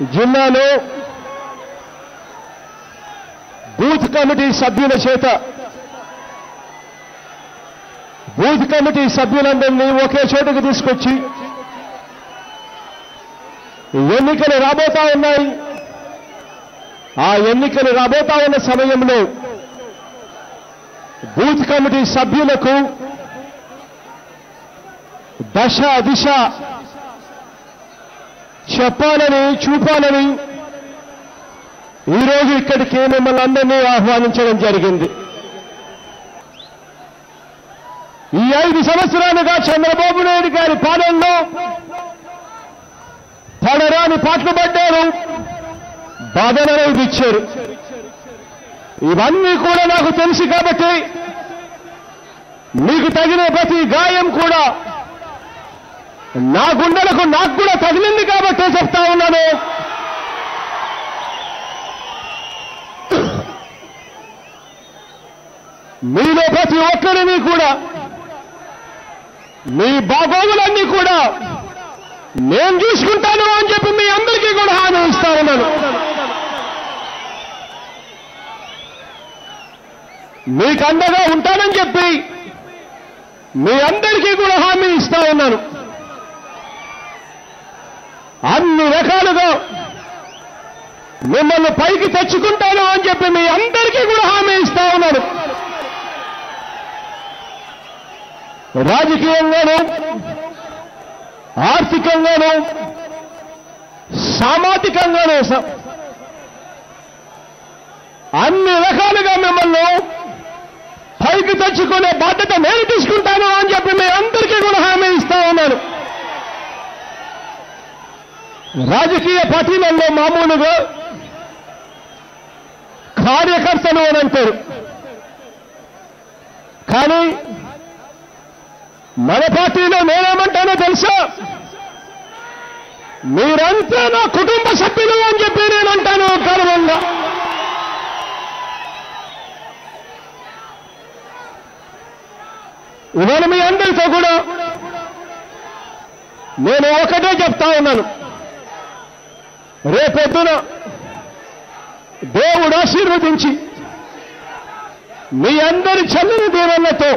జిల్లాలో booth committee సభ్యుల చేత బూత్ కమిటీ సభ్యులందరినీ ఒకే చోటుకు తీసుకొచ్చి ఎన్నికలు రాబోతా ఉన్నాయి ఆ ఎన్నికలు రాబోతా ఉన్న సమయంలో బూత్ కమిటీ సభ్యులకు దశ దిశ చెప్పాలని చూపాలని ఈరోజు ఇక్కడికి మిమ్మల్ని అందరినీ ఆహ్వానించడం జరిగింది ఈ ఐదు సంవత్సరాలుగా చంద్రబాబు నాయుడు గారి పాలనలో పడరాని పాటలు పడ్డారు బాధలను ఇచ్చారు ఇవన్నీ కూడా నాకు తెలుసు కాబట్టి మీకు తగిన ప్రతి గాయం కూడా నా గుండెలకు నాకు కూడా తగిలింది కాబట్టి చెప్తా ఉన్నాను మీలో ప్రతి ఒక్కరిని కూడా మీ బాగోగులన్నీ కూడా నేను చూసుకుంటాను అని చెప్పి మీ అందరికీ కూడా హామీ ఇస్తా ఉన్నాను మీకు అండగా ఉంటానని చెప్పి మీ అందరికీ కూడా హామీ ఇస్తా ఉన్నాను అన్ని రకాలుగా మిమ్మల్ని పైకి తెచ్చుకుంటాను అని చెప్పి మీ అందరికీ కూడా హామీ ఇస్తా ఉన్నాను రాజకీయంగాను ఆర్థికంగాను సామాజికంగాను స- అన్ని రకాలుగా మిమ్మల్ని పైకి తెచ్చుకునే బాధ్యత నేను తీసుకుంటాను అని చెప్పి మీ అందరికీ కూడా హామీ ఇస్తా ఉన్నాను రాజకీయ పార్టీలలో మామూలుగా కార్యకర్తలు అని అంటారు కానీ మన పార్టీలో నేనేమంటానో తెలుసా మీరంతా నా కుటుంబ సభ్యులు అని చెప్పి నేను అంటాను గర్వంగా ఇవాళ మీ అందరితో కూడా నేను ఒకటే చెప్తా ఉన్నాను రేపొద్దున దేవుడు ఆశీర్వదించి మీ అందరి చల్లని దీవెనలతో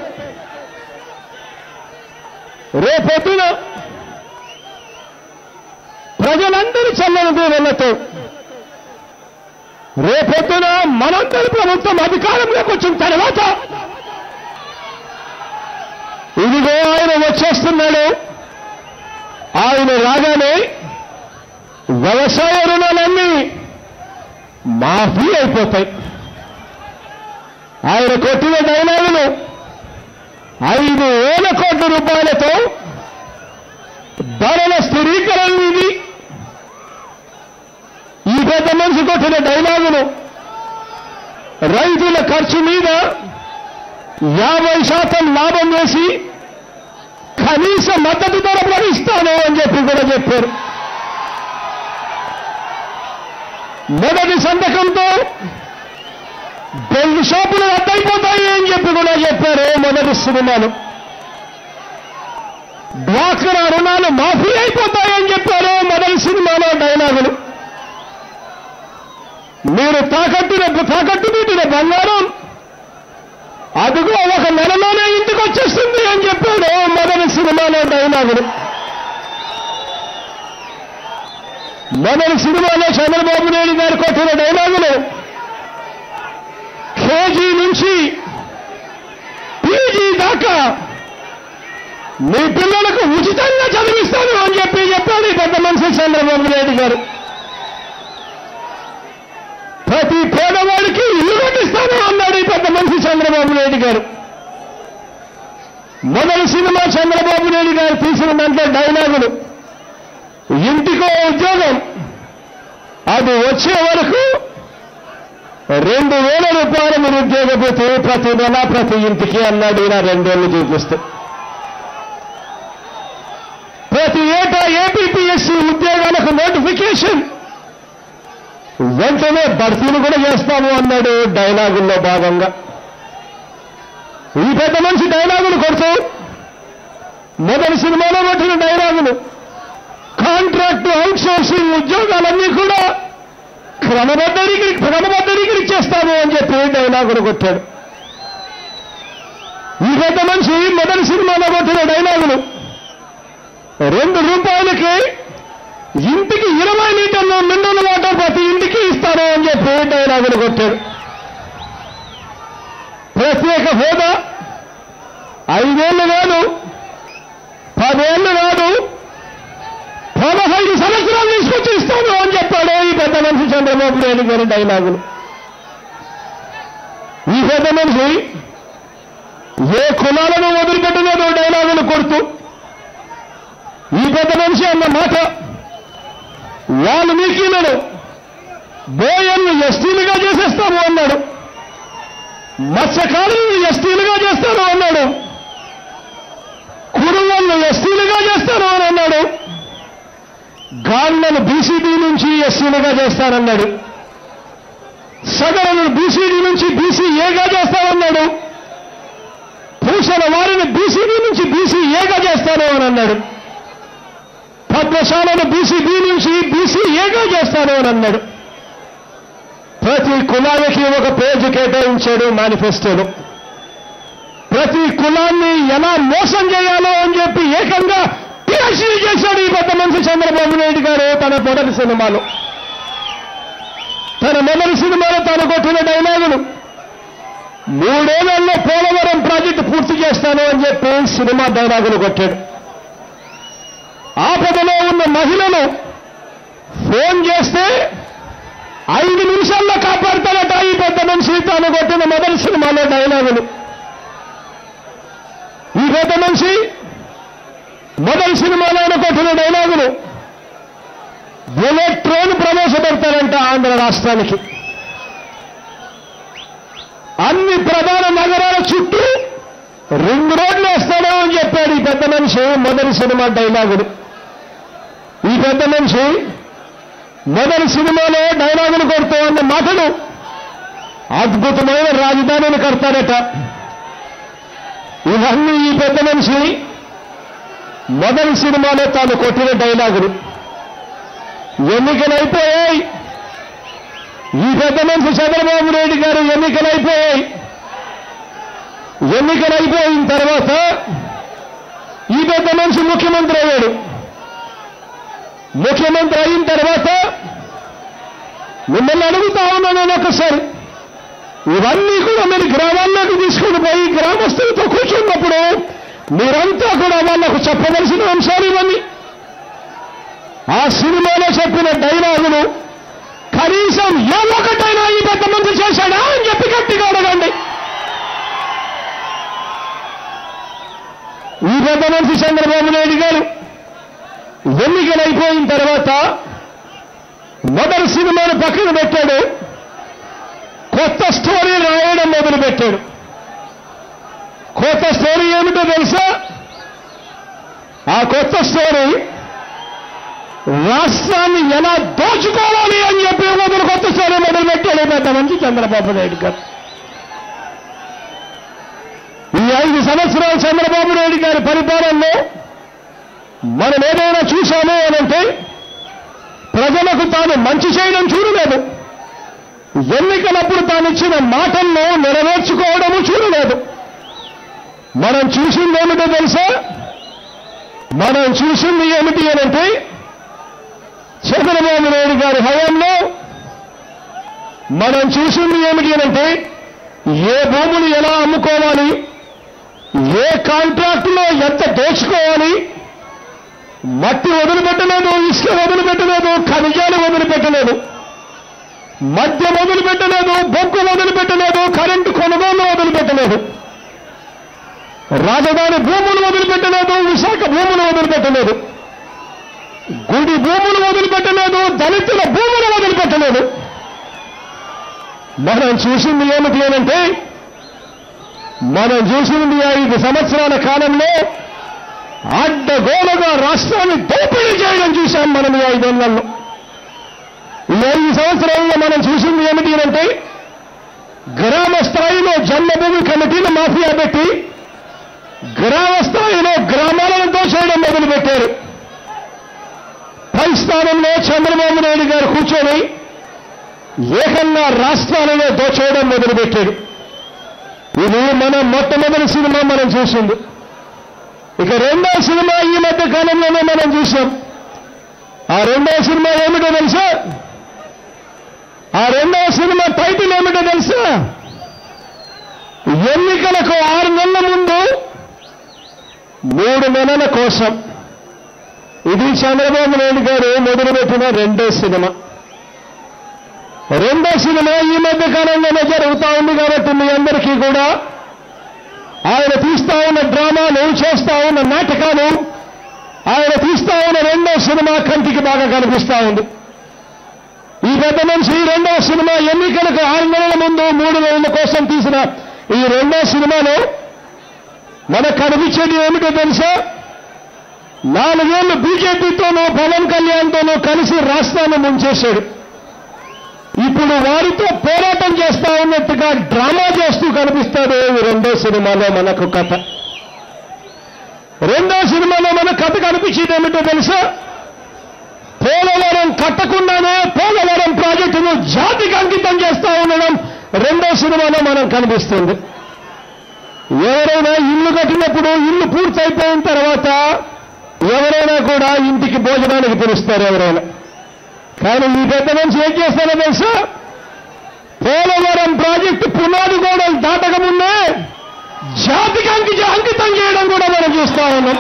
రేపొద్దున ప్రజలందరి చల్లని దీవెనలతో రేపొద్దున మనందరి ప్రభుత్వం అధికారంలోకి వచ్చిన తర్వాత ఇదిగో ఆయన వచ్చేస్తున్నాడు ఆయన రాగానే వ్యవసాయ రుణాలన్నీ మాఫీ అయిపోతాయి ఆయన కొట్టిన డైలాగులు ఐదు వేల కోట్ల రూపాయలతో ధరల స్థిరీకరణ నిధి ఈ పెద్ద మనిషి కొట్టిన డైలాగులు రైతుల ఖర్చు మీద యాభై శాతం లాభం వేసి కనీస మద్దతు ధర ప్రకటిస్తాను అని చెప్పి కూడా చెప్పారు మొదటి సంతకంతో బెల్ట్ షాపులు రద్దయిపోతాయి అని చెప్పి కూడా చెప్పారు మొదటి సినిమాలు డ్వాక్రా రుణాలు మాఫీ అయిపోతాయని చెప్పారు మొదటి సినిమాలో డైలాగులు మీరు తాకట్టిన తాకట్టు పెట్టిన బంగారం అదిగో ఒక నెలలోనే ఇంటికి వచ్చేస్తుంది అని చెప్పాడు మొదటి సినిమాలో డైలాగులు మొదటి సినిమాలో చంద్రబాబు నాయుడు గారు కొట్టిన డైలాగులు కేజీ నుంచి పీజీ దాకా మీ పిల్లలకు ఉచితంగా చదివిస్తాను అని చెప్పి చెప్పాడు ఈ పెద్ద మనిషి చంద్రబాబు నాయుడు గారు ప్రతి పేదవాడికి ఇల్లు కట్టిస్తాను అన్నాడు ఈ పెద్ద మనిషి చంద్రబాబు నాయుడు గారు మొదటి సినిమా చంద్రబాబు నాయుడు గారు తీసిన దాంట్లో డైలాగులు ఇంటికో ఉద్యోగం అది వచ్చే వరకు రెండు వేల రూపాయలు మీరు ఉద్యోగపోతే ప్రతి నెల ప్రతి ఇంటికి అన్నాడు ఇలా రెండేళ్లు చూపిస్తూ ప్రతి ఏటా ఏపీపీఎస్సీ ఉద్యోగాలకు నోటిఫికేషన్ వెంటనే భర్తీలు కూడా చేస్తాము అన్నాడు డైలాగుల్లో భాగంగా ఈ పెద్ద మనిషి డైలాగులు కొడుతూ మొదటి సినిమాలో కొట్టిన డైలాగులు కానీ కాంట్రాక్ట్ అవుట్ సోర్సింగ్ ఉద్యోగాలన్నీ కూడా క్రమబద్ధరికి క్రమబద్ధరికి చేస్తాము అని చెప్పి డైలాగులు కొట్టాడు ఈ పెద్ద మనిషి మొదటి సినిమాలో కొట్టిన డైలాగులు రెండు రూపాయలకి ఇంటికి ఇరవై లీటర్లు మిన్నెల వాటర్ ప్రతి ఇంటికి ఇస్తాను అని చెప్పి డైలాగులు కొట్టాడు ప్రత్యేక హోదా ఐదేళ్లు కాదు పదేళ్లు కాదు పదహైదు సంవత్సరాలు తీసుకొచ్చి ఇస్తాను అని చెప్పాడు ఈ పెద్ద మనిషి చంద్రబాబు నాయుడు గారి డైలాగులు ఈ పెద్ద మనిషి ఏ కులాలను వదిలిపెట్టలేదు డైలాగులు కొడుతూ ఈ పెద్ద మనిషి అన్న మాట వాల్మీకిలను బోయన్ను ఎస్టీలుగా చేసేస్తాము అన్నాడు మత్స్యకారులను ఎస్టీలుగా చేస్తాను అన్నాడు కురులను ఎస్టీలుగా చేస్తాను అని అన్నాడు గాళ్లను బీసీడీ నుంచి ఎస్సీలుగా చేస్తానన్నాడు సగలను బీసీడీ నుంచి బీసీఏగా చేస్తానన్నాడు పూసల వారిని బీసీడీ నుంచి బీసీఏగా చేస్తాను అని అన్నాడు పద్మశాలను బీసీబీ నుంచి బీసీఏగా చేస్తాను అని అన్నాడు ప్రతి కులానికి ఒక పేజీ కేటాయించాడు మేనిఫెస్టోలో ప్రతి కులాన్ని ఎలా మోసం చేయాలో అని చెప్పి ఏకంగా పిహెచ్డీ చేశాడు ఈ పెద్ద మనిషి చంద్రబాబు నాయుడు గారు తన మొదటి సినిమాలో తన మొదటి సినిమాలో తాను కొట్టిన డైలాగులు మూడేళ్లలో పోలవరం ప్రాజెక్టు పూర్తి చేస్తాను అని చెప్పి సినిమా డైలాగులు కొట్టాడు ఆపదలో ఉన్న మహిళలు ఫోన్ చేస్తే ఐదు నిమిషాల్లో కాపాడతాడట ఈ పెద్ద మనిషి తాను కొట్టిన మొదటి సినిమాలో డైలాగులు ఈ పెద్ద మనిషి మొదటి సినిమాలో ఆయన కొట్టిన డైలాగులు బుల్లెట్ ట్రైన్ ప్రవేశపెడతారంట ఆంధ్ర రాష్ట్రానికి అన్ని ప్రధాన నగరాల చుట్టూ రింగ్ రోడ్లు వేస్తాడు అని చెప్పాడు ఈ పెద్ద మనిషి మొదటి సినిమా డైలాగులు ఈ పెద్ద మనిషి మొదటి సినిమాలో డైలాగులు కొడుతూ ఉన్న మాటలు అద్భుతమైన రాజధానిని కడతాడట ఇవన్నీ ఈ పెద్ద మనిషి మొదటి సినిమాలో తాను కొట్టిన డైలాగులు ఎన్నికలైపోయాయి ఈ పెద్ద మనిషి చంద్రబాబు నాయుడు గారు ఎన్నికలైపోయాయి ఎన్నికలైపోయిన తర్వాత ఈ పెద్ద మనిషి ముఖ్యమంత్రి అయ్యాడు ముఖ్యమంత్రి అయిన తర్వాత మిమ్మల్ని అడుగుతా ఉన్నాను నేను ఒకసారి ఇవన్నీ కూడా మీరు గ్రామాల్లోకి తీసుకుని పోయి గ్రామస్తులతో కూర్చున్నప్పుడు మీరంతా కూడా వాళ్ళకు చెప్పవలసిన అంశాలు ఇవన్నీ ఆ సినిమాలో చెప్పిన డైలాగులు కనీసం ఏ ఒక్కటైనా ఈ పెద్ద మంది చేశాడా అని చెప్పి గట్టిగా అడగండి ఈ పెద్ద మనిషి చంద్రబాబు నాయుడు గారు ఎన్నికలు అయిపోయిన తర్వాత మొదటి సినిమాను పక్కన పెట్టాడు కొత్త స్టోరీ రాయడం మొదలుపెట్టాడు కొత్త స్టోరీ ఏమిటో తెలుసా ఆ కొత్త స్టోరీ రాష్ట్రాన్ని ఎలా దోచుకోవాలి అని చెప్పి మొదలు కొత్త స్టోరీ మొదలుపెట్టాడు పెద్ద మంచి చంద్రబాబు నాయుడు గారు ఈ ఐదు సంవత్సరాలు చంద్రబాబు నాయుడు గారి పరిపాలనలో మనం ఏదైనా చూశాము అనంటే ప్రజలకు తాను మంచి చేయడం చూడలేదు ఎన్నికలప్పుడు తాను ఇచ్చిన మాటలను నెరవేర్చుకోవడము చూడలేదు మనం చూసింది ఏమిటో తెలుసా మనం చూసింది ఏమిటి అనంటే చంద్రబాబు నాయుడు గారి హయాంలో మనం చూసింది ఏమిటి అనంటే ఏ భూములు ఎలా అమ్ముకోవాలి ఏ కాంట్రాక్టులో ఎంత దోచుకోవాలి మట్టి వదిలిపెట్టలేదు ఇసుక వదిలిపెట్టలేదు ఖనిజాలు వదిలిపెట్టలేదు మద్యం వదిలిపెట్టలేదు బొగ్గు వదిలిపెట్టలేదు కరెంటు కొనుగోలు వదిలిపెట్టలేదు రాజధాని భూములు వదిలిపెట్టలేదు విశాఖ భూములు వదిలిపెట్టలేదు గుడి భూములు వదిలిపెట్టలేదు దళితుల భూములు వదిలిపెట్టలేదు మనం చూసింది ఏమిటి అనంటే మనం చూసింది ఐదు సంవత్సరాల కాలంలో అడ్డగోలుగా రాష్ట్రాన్ని దోపిడీ చేయడం చూశాం మనం ఈ ఐదేళ్లలో ఈ ఐదు సంవత్సరాల్లో మనం చూసింది ఏమిటి అంటే గ్రామ స్థాయిలో జన్మభూమి కమిటీలు మాఫియా పెట్టి గ్రామ స్థాయిలో గ్రామాలను దోచేయడం మొదలుపెట్టారు చంద్రబాబు నాయుడు గారు కూర్చొని ఏకంగా రాష్ట్రాలలో దోచేయడం మొదలుపెట్టాడు ఇది మన మొట్టమొదటి సినిమా మనం చూసింది ఇక రెండో సినిమా ఈ మధ్య కాలంలోనే మనం చూసాం ఆ రెండో సినిమా ఏమిటో తెలుసా ఆ రెండో సినిమా టైటిల్ ఏమిటో తెలుసా ఎన్నికలకు ఆరు నెలల ముందు మూడు నెలల కోసం ఇది చంద్రబాబు నాయుడు గారు మొదలుపెట్టిన రెండో సినిమా రెండో సినిమా ఈ మధ్య కాలంలోనే జరుగుతా ఉంది కాబట్టి మీ అందరికీ కూడా ఆయన తీస్తా ఉన్న డ్రామాలు చేస్తా ఉన్న నాటకాలు ఆయన తీస్తా ఉన్న రెండో సినిమా కంటికి బాగా కనిపిస్తా ఉంది ఈ పెద్ద మనిషి రెండో సినిమా ఎన్నికలకు ఆరు నెలల ముందు మూడు నెలల కోసం తీసిన ఈ రెండో సినిమాలో మనకు కనిపించేది ఏమిటో తెలుసా నాలుగేళ్లు బీజేపీతోనూ పవన్ కళ్యాణ్తోనూ కలిసి రాష్ట్రాన్ని ముంచేశాడు ఇప్పుడు వారితో పోరాటం చేస్తా ఉన్నట్టుగా డ్రామా చేస్తూ కనిపిస్తాడు ఈ రెండో సినిమాలో మనకు కథ రెండో సినిమాలో మన కథ కనిపించేది ఏమిటో తెలుసా పోలవరం కట్టకుండానే పోలవరం ప్రాజెక్టును జాతికి అంకితం చేస్తా ఉండడం రెండో సినిమాలో మనం కనిపిస్తుంది ఎవరైనా ఇల్లు కట్టినప్పుడు ఇల్లు పూర్తయిపోయిన తర్వాత ఎవరైనా కూడా ఇంటికి భోజనానికి పిలుస్తారు ఎవరైనా కానీ ఈ పెద్ద మనిషి ఏం చేస్తారో తెలుసా పోలవరం ప్రాజెక్టు పునాది గోడలు దాటకముందే జాతికి అంకి అంకితం చేయడం కూడా మనం చూస్తా ఉన్నాం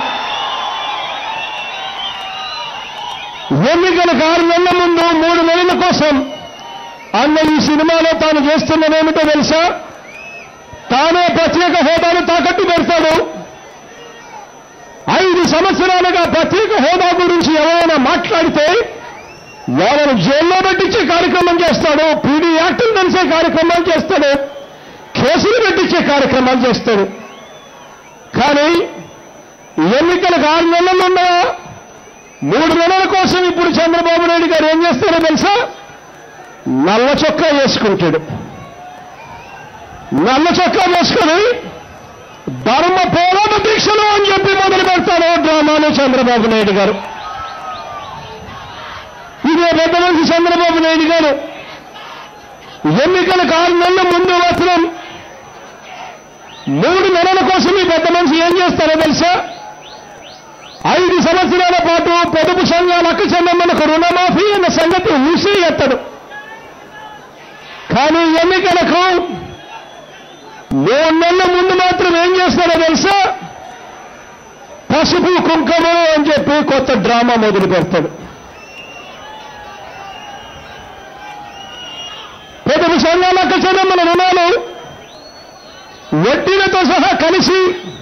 ఎన్నికలకు ఆరు నెలల ముందు మూడు నెలల కోసం అన్న ఈ సినిమాలో తాను చేస్తున్నదేమిటో తెలుసా తానే ప్రత్యేక హోదాను తాకట్టు పెడతాడు ఐదు సంవత్సరాలుగా ప్రత్యేక హోదా గురించి ఎవరైనా మాట్లాడితే వాళ్ళను జైల్లో పెట్టించే కార్యక్రమం చేస్తాడు పీడీ యాక్టులు తెలిసే కార్యక్రమాలు చేస్తాడు కేసులు పెట్టించే కార్యక్రమాలు చేస్తాడు కానీ ఎన్నికలకు ఆరు నెలలు ఉన్నాయా మూడు నెలల కోసం ఇప్పుడు చంద్రబాబు నాయుడు గారు ఏం చేస్తారో తెలుసా నల్ల చొక్కా వేసుకుంటాడు నల్ల చొక్కా వేసుకొని ధర్మ పోరాట దీక్షలు అని చెప్పి మొదలు పెడతాడు డ్రామాలు చంద్రబాబు నాయుడు గారు ఇదే పెద్ద మనిషి చంద్రబాబు నాయుడు గారు ఎన్నికలకు ఆరు నెలల ముందు మాత్రం మూడు నెలల కోసం ఈ పెద్ద మనిషి ఏం చేస్తారో తెలుసా ఐదు సంవత్సరాల పాటు పొదుపు సంఘాల అక్క చెల్లెమ్మలకు రుణమాఫీ అన్న సంగతి ఊసి ఎత్తడు కానీ ఎన్నికలకు మూడు నెలల ముందు మాత్రం ఏం చేస్తారో తెలుసా పసుపు కుంకుమ అని చెప్పి కొత్త డ్రామా మొదలు పెడతాడు పొదుపు సంఘాల అక్క చెల్లెమ్మల రుణాలు వడ్డీలతో సహా కలిసి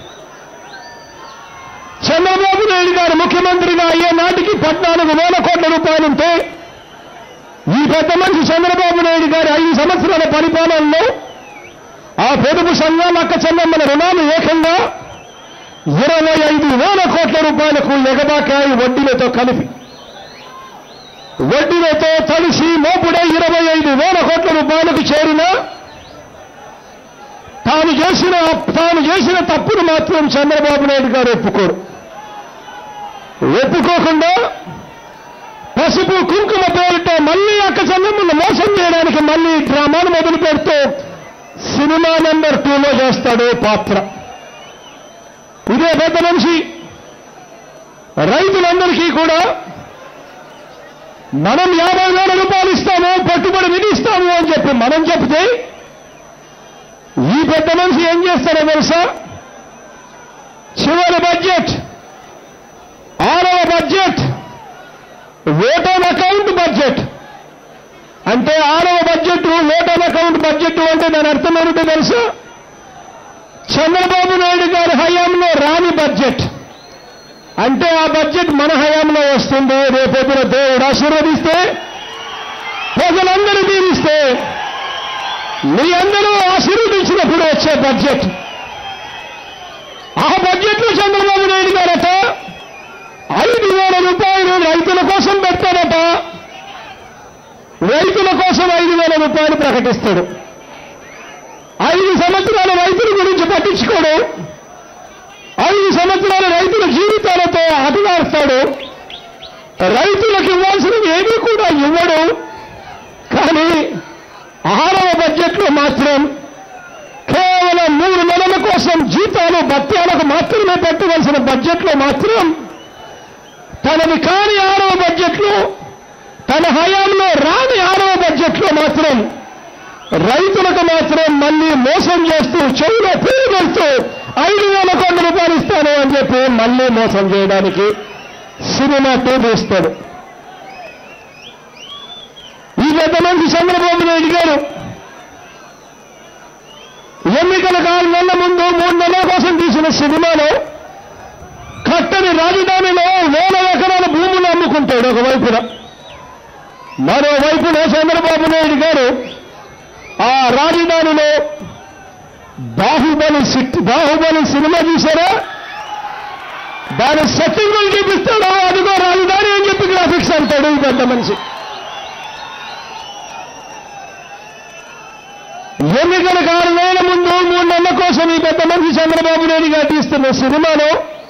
చంద్రబాబు నాయుడు గారు ముఖ్యమంత్రిగా అయ్యే నాటికి పద్నాలుగు వేల కోట్ల రూపాయలుంటే ఈ పెద్ద మనిషి చంద్రబాబు నాయుడు గారి ఐదు సంవత్సరాల పరిపాలనలో ఆ పొదుపు సంఘాల అక్క చెల్లెమ్మల రుణాలు ఏకంగా ఇరవై ఐదు వేల కోట్ల రూపాయలకు ఎగబాకాయి వడ్డీలతో కలిపి వడ్డీలతో కలిసి మోపుడే ఇరవై ఐదు వేల కోట్ల రూపాయలకు చేరిన తాను చేసిన తాను చేసిన తప్పును మాత్రం చంద్రబాబు నాయుడు గారు ఒప్పుకోరు ఒప్పుకోకుండా పసుపు కుంకుమ పేరుతో మళ్ళీ అక్క చెల్లెమ్మను మోసం చేయడానికి మళ్ళీ డ్రామాను మొదలు పెడుతూ సినిమా నెంబర్ టూలో చేస్తాడు పాత్ర ఇదే పెద్ద మనిషి రైతులందరికీ కూడా మనం యాభై వేల రూపాయలు ఇస్తాము పెట్టుబడి విధిస్తాము అని చెప్పి మనం చెప్తే ఈ పెద్ద మనిషి ఏం చేస్తారో తెలుసా చివరి బడ్జెట్ ఆరవ budget vote on account budget అంటే ఆరవ budget vote on account budget అంటే దాని అర్థం ఏమిటో తెలుసా చంద్రబాబు నాయుడు గారి హయాంలో రాని బడ్జెట్ అంటే ఆ బడ్జెట్ మన హయాంలో వస్తుంది రేపొద్దున దేవుడు ఆశీర్వదిస్తే ప్రజలందరూ దీవిస్తే మీ అందరూ ఆశీర్వదించినప్పుడు వచ్చే బడ్జెట్ ఆ బడ్జెట్లో చంద్రబాబు నాయుడు గారట ఐదు వేల రూపాయలు రైతుల కోసం పెడతాడట రైతుల కోసం ఐదు వేల రూపాయలు ప్రకటిస్తాడు ఐదు సంవత్సరాల రైతుల గురించి పట్టించుకోడు ఐదు సంవత్సరాల రైతుల జీవితాలతో అటుగాస్తాడు రైతులకు ఇవ్వాల్సినవి ఏమీ కూడా ఇవ్వడు కానీ ఆరవ బడ్జెట్లో మాత్రం కేవలం మూడు నెలల కోసం జీతాలు భత్యాలకు మాత్రమే పెట్టవలసిన బడ్జెట్లో మాత్రం తనది కాని ఆరవ బడ్జెట్లో తన హయాంలో రాని ఆరవ బడ్జెట్లో మాత్రం రైతులకు మాత్రం మళ్ళీ మోసం చేస్తూ చెవులో పేరు పెడుతూ ఐదు వేల కోట్ల రూపాయలు ఇస్తాను అని చెప్పి మళ్ళీ మోసం చేయడానికి సినిమా టూ తీస్తాడు ఈ పెద్ద మనిషి చంద్రబాబు నాయుడు గారు ఎన్నికల ఆరు నెలల ముందు మూడు నెలల కోసం తీసిన సినిమాలో కట్టని రాజధానిలో వేల ఎకరాల భూములు అమ్ముకుంటాడు ఒకవైపున మరోవైపున చంద్రబాబు నాయుడు గారు ఆ రాజధానిలో బాహుబలి సిట్ బాహుబలి సినిమా చూసారా దాని సెట్టింగులు చూపిస్తాడు అదిగో రాజధాని అని చెప్పి గ్రాఫిక్స్ అంటాడు ఈ పెద్ద మనిషి ఎన్నికల ఆరు వేల ముందు మూడు నెలల కోసం ఈ పెద్ద మనిషి చంద్రబాబు నాయుడు గారు తీస్తున్న సినిమాలో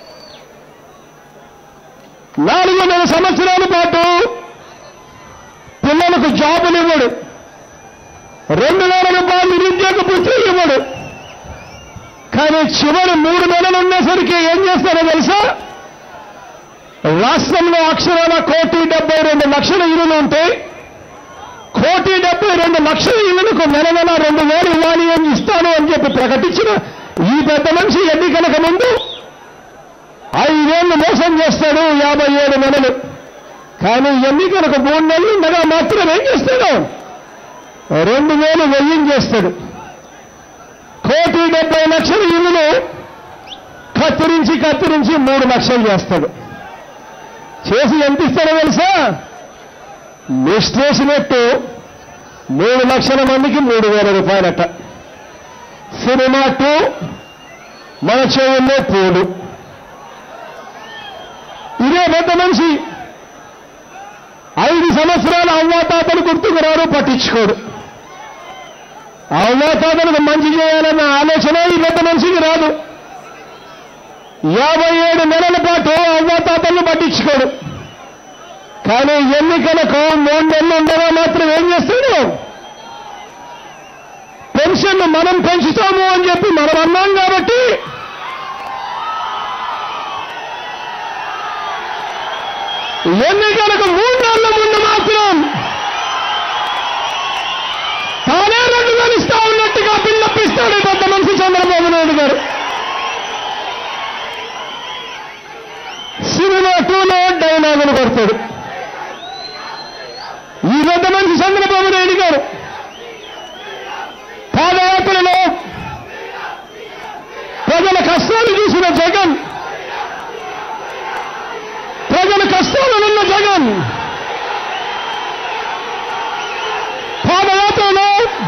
నాలుగున్నర సంవత్సరాల పాటు పిల్లలకు జాబులు ఇవ్వడు రెండు వేల రూపాయలు నిరుద్యోగ పుత్రి ఇవ్వడు కానీ చివరి మూడు నెలలు ఉండేసరికి ఏం చేస్తారో తెలుసా రాష్ట్రంలో అక్షరాల కోటి డెబ్బై రెండు లక్షల ఇల్లులు ఉంటాయి కోటి డెబ్బై రెండు లక్షల ఇళ్లకు నెల నెల రెండు వేలు ఇవ్వాలి అని ఇస్తాను అని చెప్పి ప్రకటించిన ఈ పెద్ద మనిషి ఎన్నికలకు ముందు ఐదేళ్లు మోసం చేస్తాడు యాభై ఏడు నెలలు కానీ ఎన్నికలకు మూడు నెలలు ఉండగా మాత్రం ఏం చేస్తాడు రెండు వేలు వెయ్యించేస్తాడు కోటి డెబ్బై లక్షల ఇల్లును కత్తిరించి కత్తిరించి మూడు లక్షలు చేస్తాడు చేసి ఎంత ఇస్తాడో తెలుసా లిస్ట్ వేసినట్టు మూడు లక్షల మందికి మూడు వేల రూపాయలట సినిమా టూ మన చెవుల్లో పూడు ఇదే పెద్ద మనిషి ఐదు సంవత్సరాల అవ్వాతాతలు గుర్తుకు రారు పట్టించుకోడు అవ్వాతాతలకు మంచి చేయాలన్న ఆలోచన ఈ పెద్ద మనిషికి రాదు యాభై ఏడు నెలల పాటు అవ్వాతాతలను పట్టించుకోడు కానీ ఎన్నికలకు మూడు నెలలు ఉండగా మాత్రం ఏం చేస్తాడు పెన్షన్ మనం పెంచుతాము అని చెప్పి మనం అన్నాం కాబట్టి ఎన్నికలకు మూడు నెలల ముందు మాత్రం తానే రెండు వేలు ఇస్తా ఉన్నట్టుగా బిల్లప్పిస్తాడు ఈ పెద్ద మనిషి చంద్రబాబు నాయుడు గారు సినిమా టూలో డైలాగులు కొడతాడు ఈ పెద్ద మనిషి చంద్రబాబు నాయుడు గారు పాదయాత్రలో ప్రజల కష్టాలు చూసిన జగన్ ప్రజల కష్టాలనున్న జగన్ పాదయాత్రలో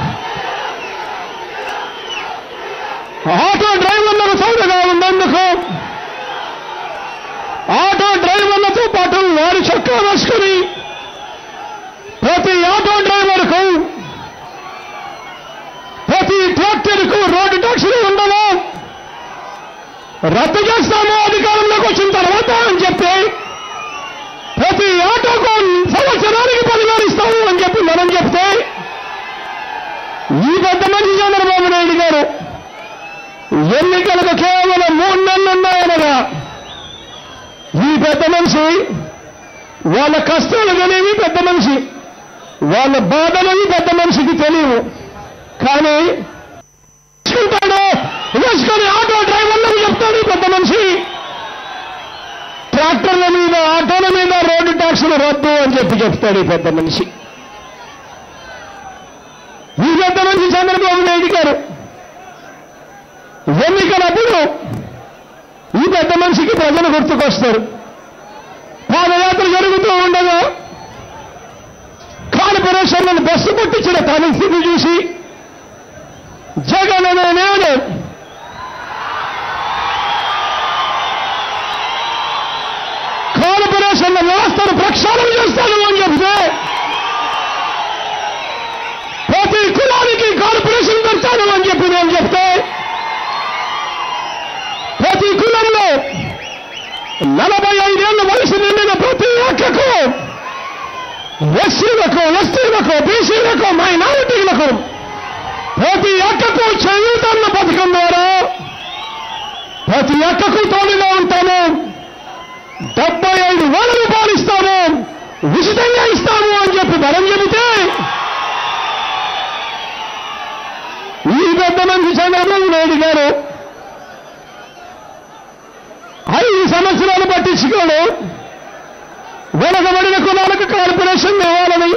ఆటో డ్రైవర్లకు సౌదగా ఉన్నందుకు ఆటో డ్రైవర్లతో పాటు వారి చొక్కా వేసుకుని ప్రతి ఆటో డ్రైవర్కు ప్రతి ట్రాక్టర్కు రోడ్డు ట్యాక్సీలు ఉండవు రద్దు చేస్తాము అధికారంలోకి వచ్చిన తర్వాత అని చెప్పి ప్రతి ఆటోకు సంవత్సరానికి పదివేలు ఇస్తాము అని చెప్పి మనం చెప్తే ఈ పెద్ద మనిషి చంద్రబాబు నాయుడు గారు ఎన్నికలకు కేవలం మూడు నెలలు ఉన్నాయనగా ఈ పెద్ద మనిషి వాళ్ళ కష్టాలు తెలియవి పెద్ద మనిషి వాళ్ళ బాధలని పెద్ద మనిషికి తెలియవు కానీ వేసుకుంటాడు వేసుకొని ఆటో డ్రైవర్లకు చెప్తాడు ఈ పెద్ద మనిషి ట్రాక్టర్ల మీద ఆటోల మీద రోడ్డు ట్యాక్సులు రద్దు అని చెప్పి చెప్తాడు ఈ పెద్ద మనిషి ఈ పెద్ద మనిషి చంద్రబాబు నాయుడు గారు ఎన్నికలప్పుడు ఈ పెద్ద మనిషికి ప్రజలు గుర్తుకొస్తారు పాదయాత్ర జరుగుతూ ఉండగా కార్పొరేషన్లను బస్సు కొట్టించిన పరిస్థితి చూసి జగన్ అనే నేను కార్పొరేషన్ల వ్యవస్థను ప్రక్షాళన చేస్తాను అని చెప్తే ప్రతి కులానికి కార్పొరేషన్ పెడతాను అని చెప్పి నేను చెప్తే ప్రతి కులంలో నలభై ఐదేళ్ల వయసు నిండిన ప్రతి ఒక్కకు ఎస్సీలకు ఎస్టీలకు బీసీలకు మైనారిటీలకు ప్రతి ఒక్కకు చేయూతన్న పథకం ద్వారా ప్రతి ఒక్కకు తోడుగా ఉంటాము డెబ్బై ఐదు వేల రూపాయలు ఇస్తాము ఉచితంగా ఇస్తాము అని చెప్పి బలం చెబితే ఈ పెద్ద మంది చంద్రబాబు నాయుడు గారు ఐదు సంవత్సరాలు పట్టించుకోడు వెనకబడిన కులాలకు కార్పొరేషన్ ఇవ్వాలని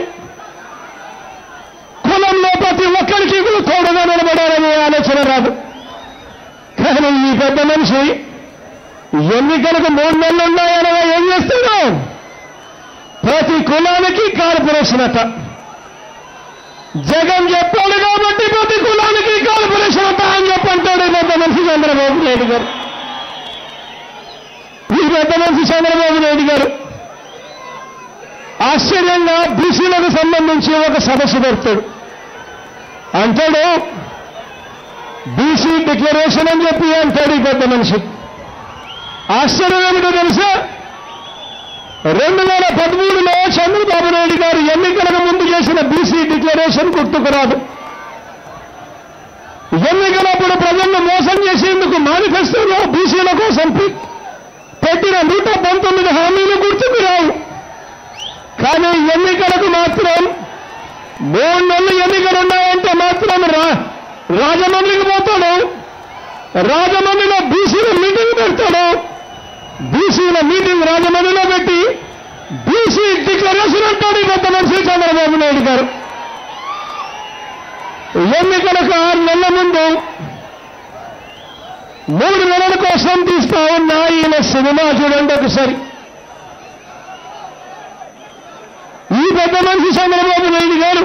కులంలో ప్రతి ఒక్కరికి కూడా తోడుగా నిలబడాలనే ఆలోచన రాదు కానీ ఈ పెద్ద మనిషి ఎన్నికలకు మూడు నెలలు ఉన్నాయనగా ఏం చేస్తాడు ప్రతి కులానికి కార్పొరేషన్ అట జగన్ చెప్పాడు కాబట్టి ప్రతి కులానికి కార్పొరేషన్ అట అని చెప్పంటాడు ఈ పెద్ద మనిషి చంద్రబాబు నాయుడు గారు ఈ పెద్ద మనిషి చంద్రబాబు నాయుడు గారు ఆశ్చర్యంగా బీసీలకు సంబంధించి ఒక సదస్సు పెడతాడు అంటాడు బీసీ డిక్లరేషన్ అని చెప్పి అంటాడు ఈ పెద్ద మనిషి ఆశ్చర్యం ఏమిటో తెలుసా రెండు వేల పదమూడులో చంద్రబాబు నాయుడు గారు ఎన్నికలకు ముందు చేసిన బీసీ డిక్లరేషన్ గుర్తుకు రాదు ఎన్నికలప్పుడు ప్రజలను మోసం చేసేందుకు మేనిఫెస్టోలో బీసీల కోసం పె- పెట్టిన నూట పంతొమ్మిది హామీలు గుర్తుకు రావు కానీ ఎన్నికలకు మాత్రం మూడు నెలలు ఎన్నికలు ఉన్నాయంటే మాత్రం రా రాజమండ్రికి పోతాడు రాజమండ్రిలో బీసీల మీటింగ్ పెడతాడు బీసీల మీటింగ్ రాజమండ్రిలో పెట్టి బీసీ డిక్లరేషన్ అంటాడు ఈ పెద్ద మనిషి చంద్రబాబు నాయుడు గారు ఎన్నికలకు ఆరు నెలల ముందు మూడు నెలల కోసం తీస్తా ఉన్న ఈయన సినిమా చూడండి ఒకసారి ఈ పెద్ద మనిషి చంద్రబాబు నాయుడు గారు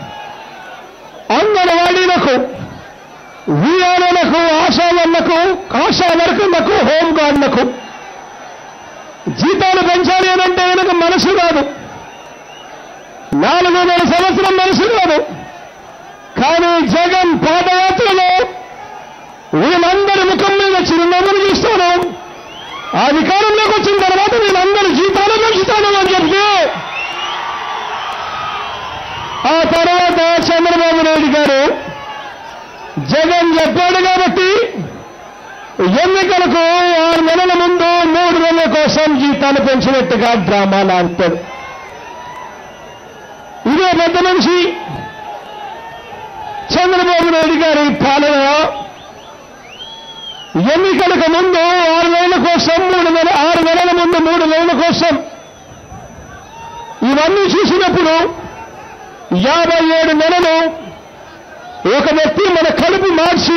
అంగన్వాడీలకు వీఆర్ఓలకు ఆశాలకు ఆశా వర్కర్లకు హోంగార్డులకు జీతాలు పెంచాలి అని అంటే కనుక మనసు రాదు నాలుగున్నర సంవత్సరం మనసు రాదు కానీ జగన్ పాదయాత్రలో వీళ్ళందరి ముఖం మీద చిరునవ్వులు చూస్తాను అధికారంలోకి వచ్చిన తర్వాత వీళ్ళందరి జీతాలు పెంచుతాను అని చెప్తే ఆ తర్వాత చంద్రబాబు నాయుడు గారు జగన్ చెప్పాడు కాబట్టి ఎన్నికలకు ఆరు నెలల ముందు మూడు నెలల కోసం జీతాలు పెంచినట్టుగా డ్రామాలు ఆడతాడు ఇదే పెద్ద మనిషి చంద్రబాబు నాయుడు గారి పాలన ఎన్నికలకు ముందు ఆరు నెలల కోసం మూడు నెల ఆరు నెలల ముందు మూడు నెలల కోసం ఇవన్నీ చూసినప్పుడు యాభై ఏడు నెలలు ఒక వ్యక్తి మన కడుపు మార్చి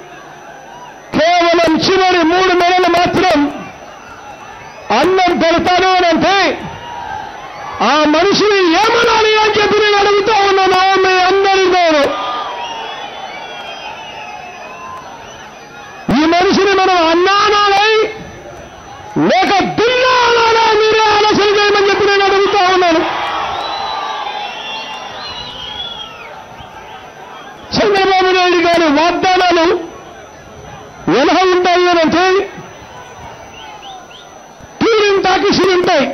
కేవలం చివరి మూడు నెలలు మాత్రం అన్నం పెడతాను అని అంటే ఆ మనిషిని ఏమనాలి అని చెప్పి నేను అడుగుతా ఉన్నాను మీ అందరి నేను ఈ మనిషిని మనం అన్నానాలై లేక దున్నానాలా మీరే ఆలోచన చేయమని చెప్పి నేను అడుగుతా ఉన్నాను చంద్రబాబు నాయుడు గారి వాగ్దానాలు ఎలా ఉంటాయి అని అంటే టూరింగ్ టాకీసులు ఉంటాయి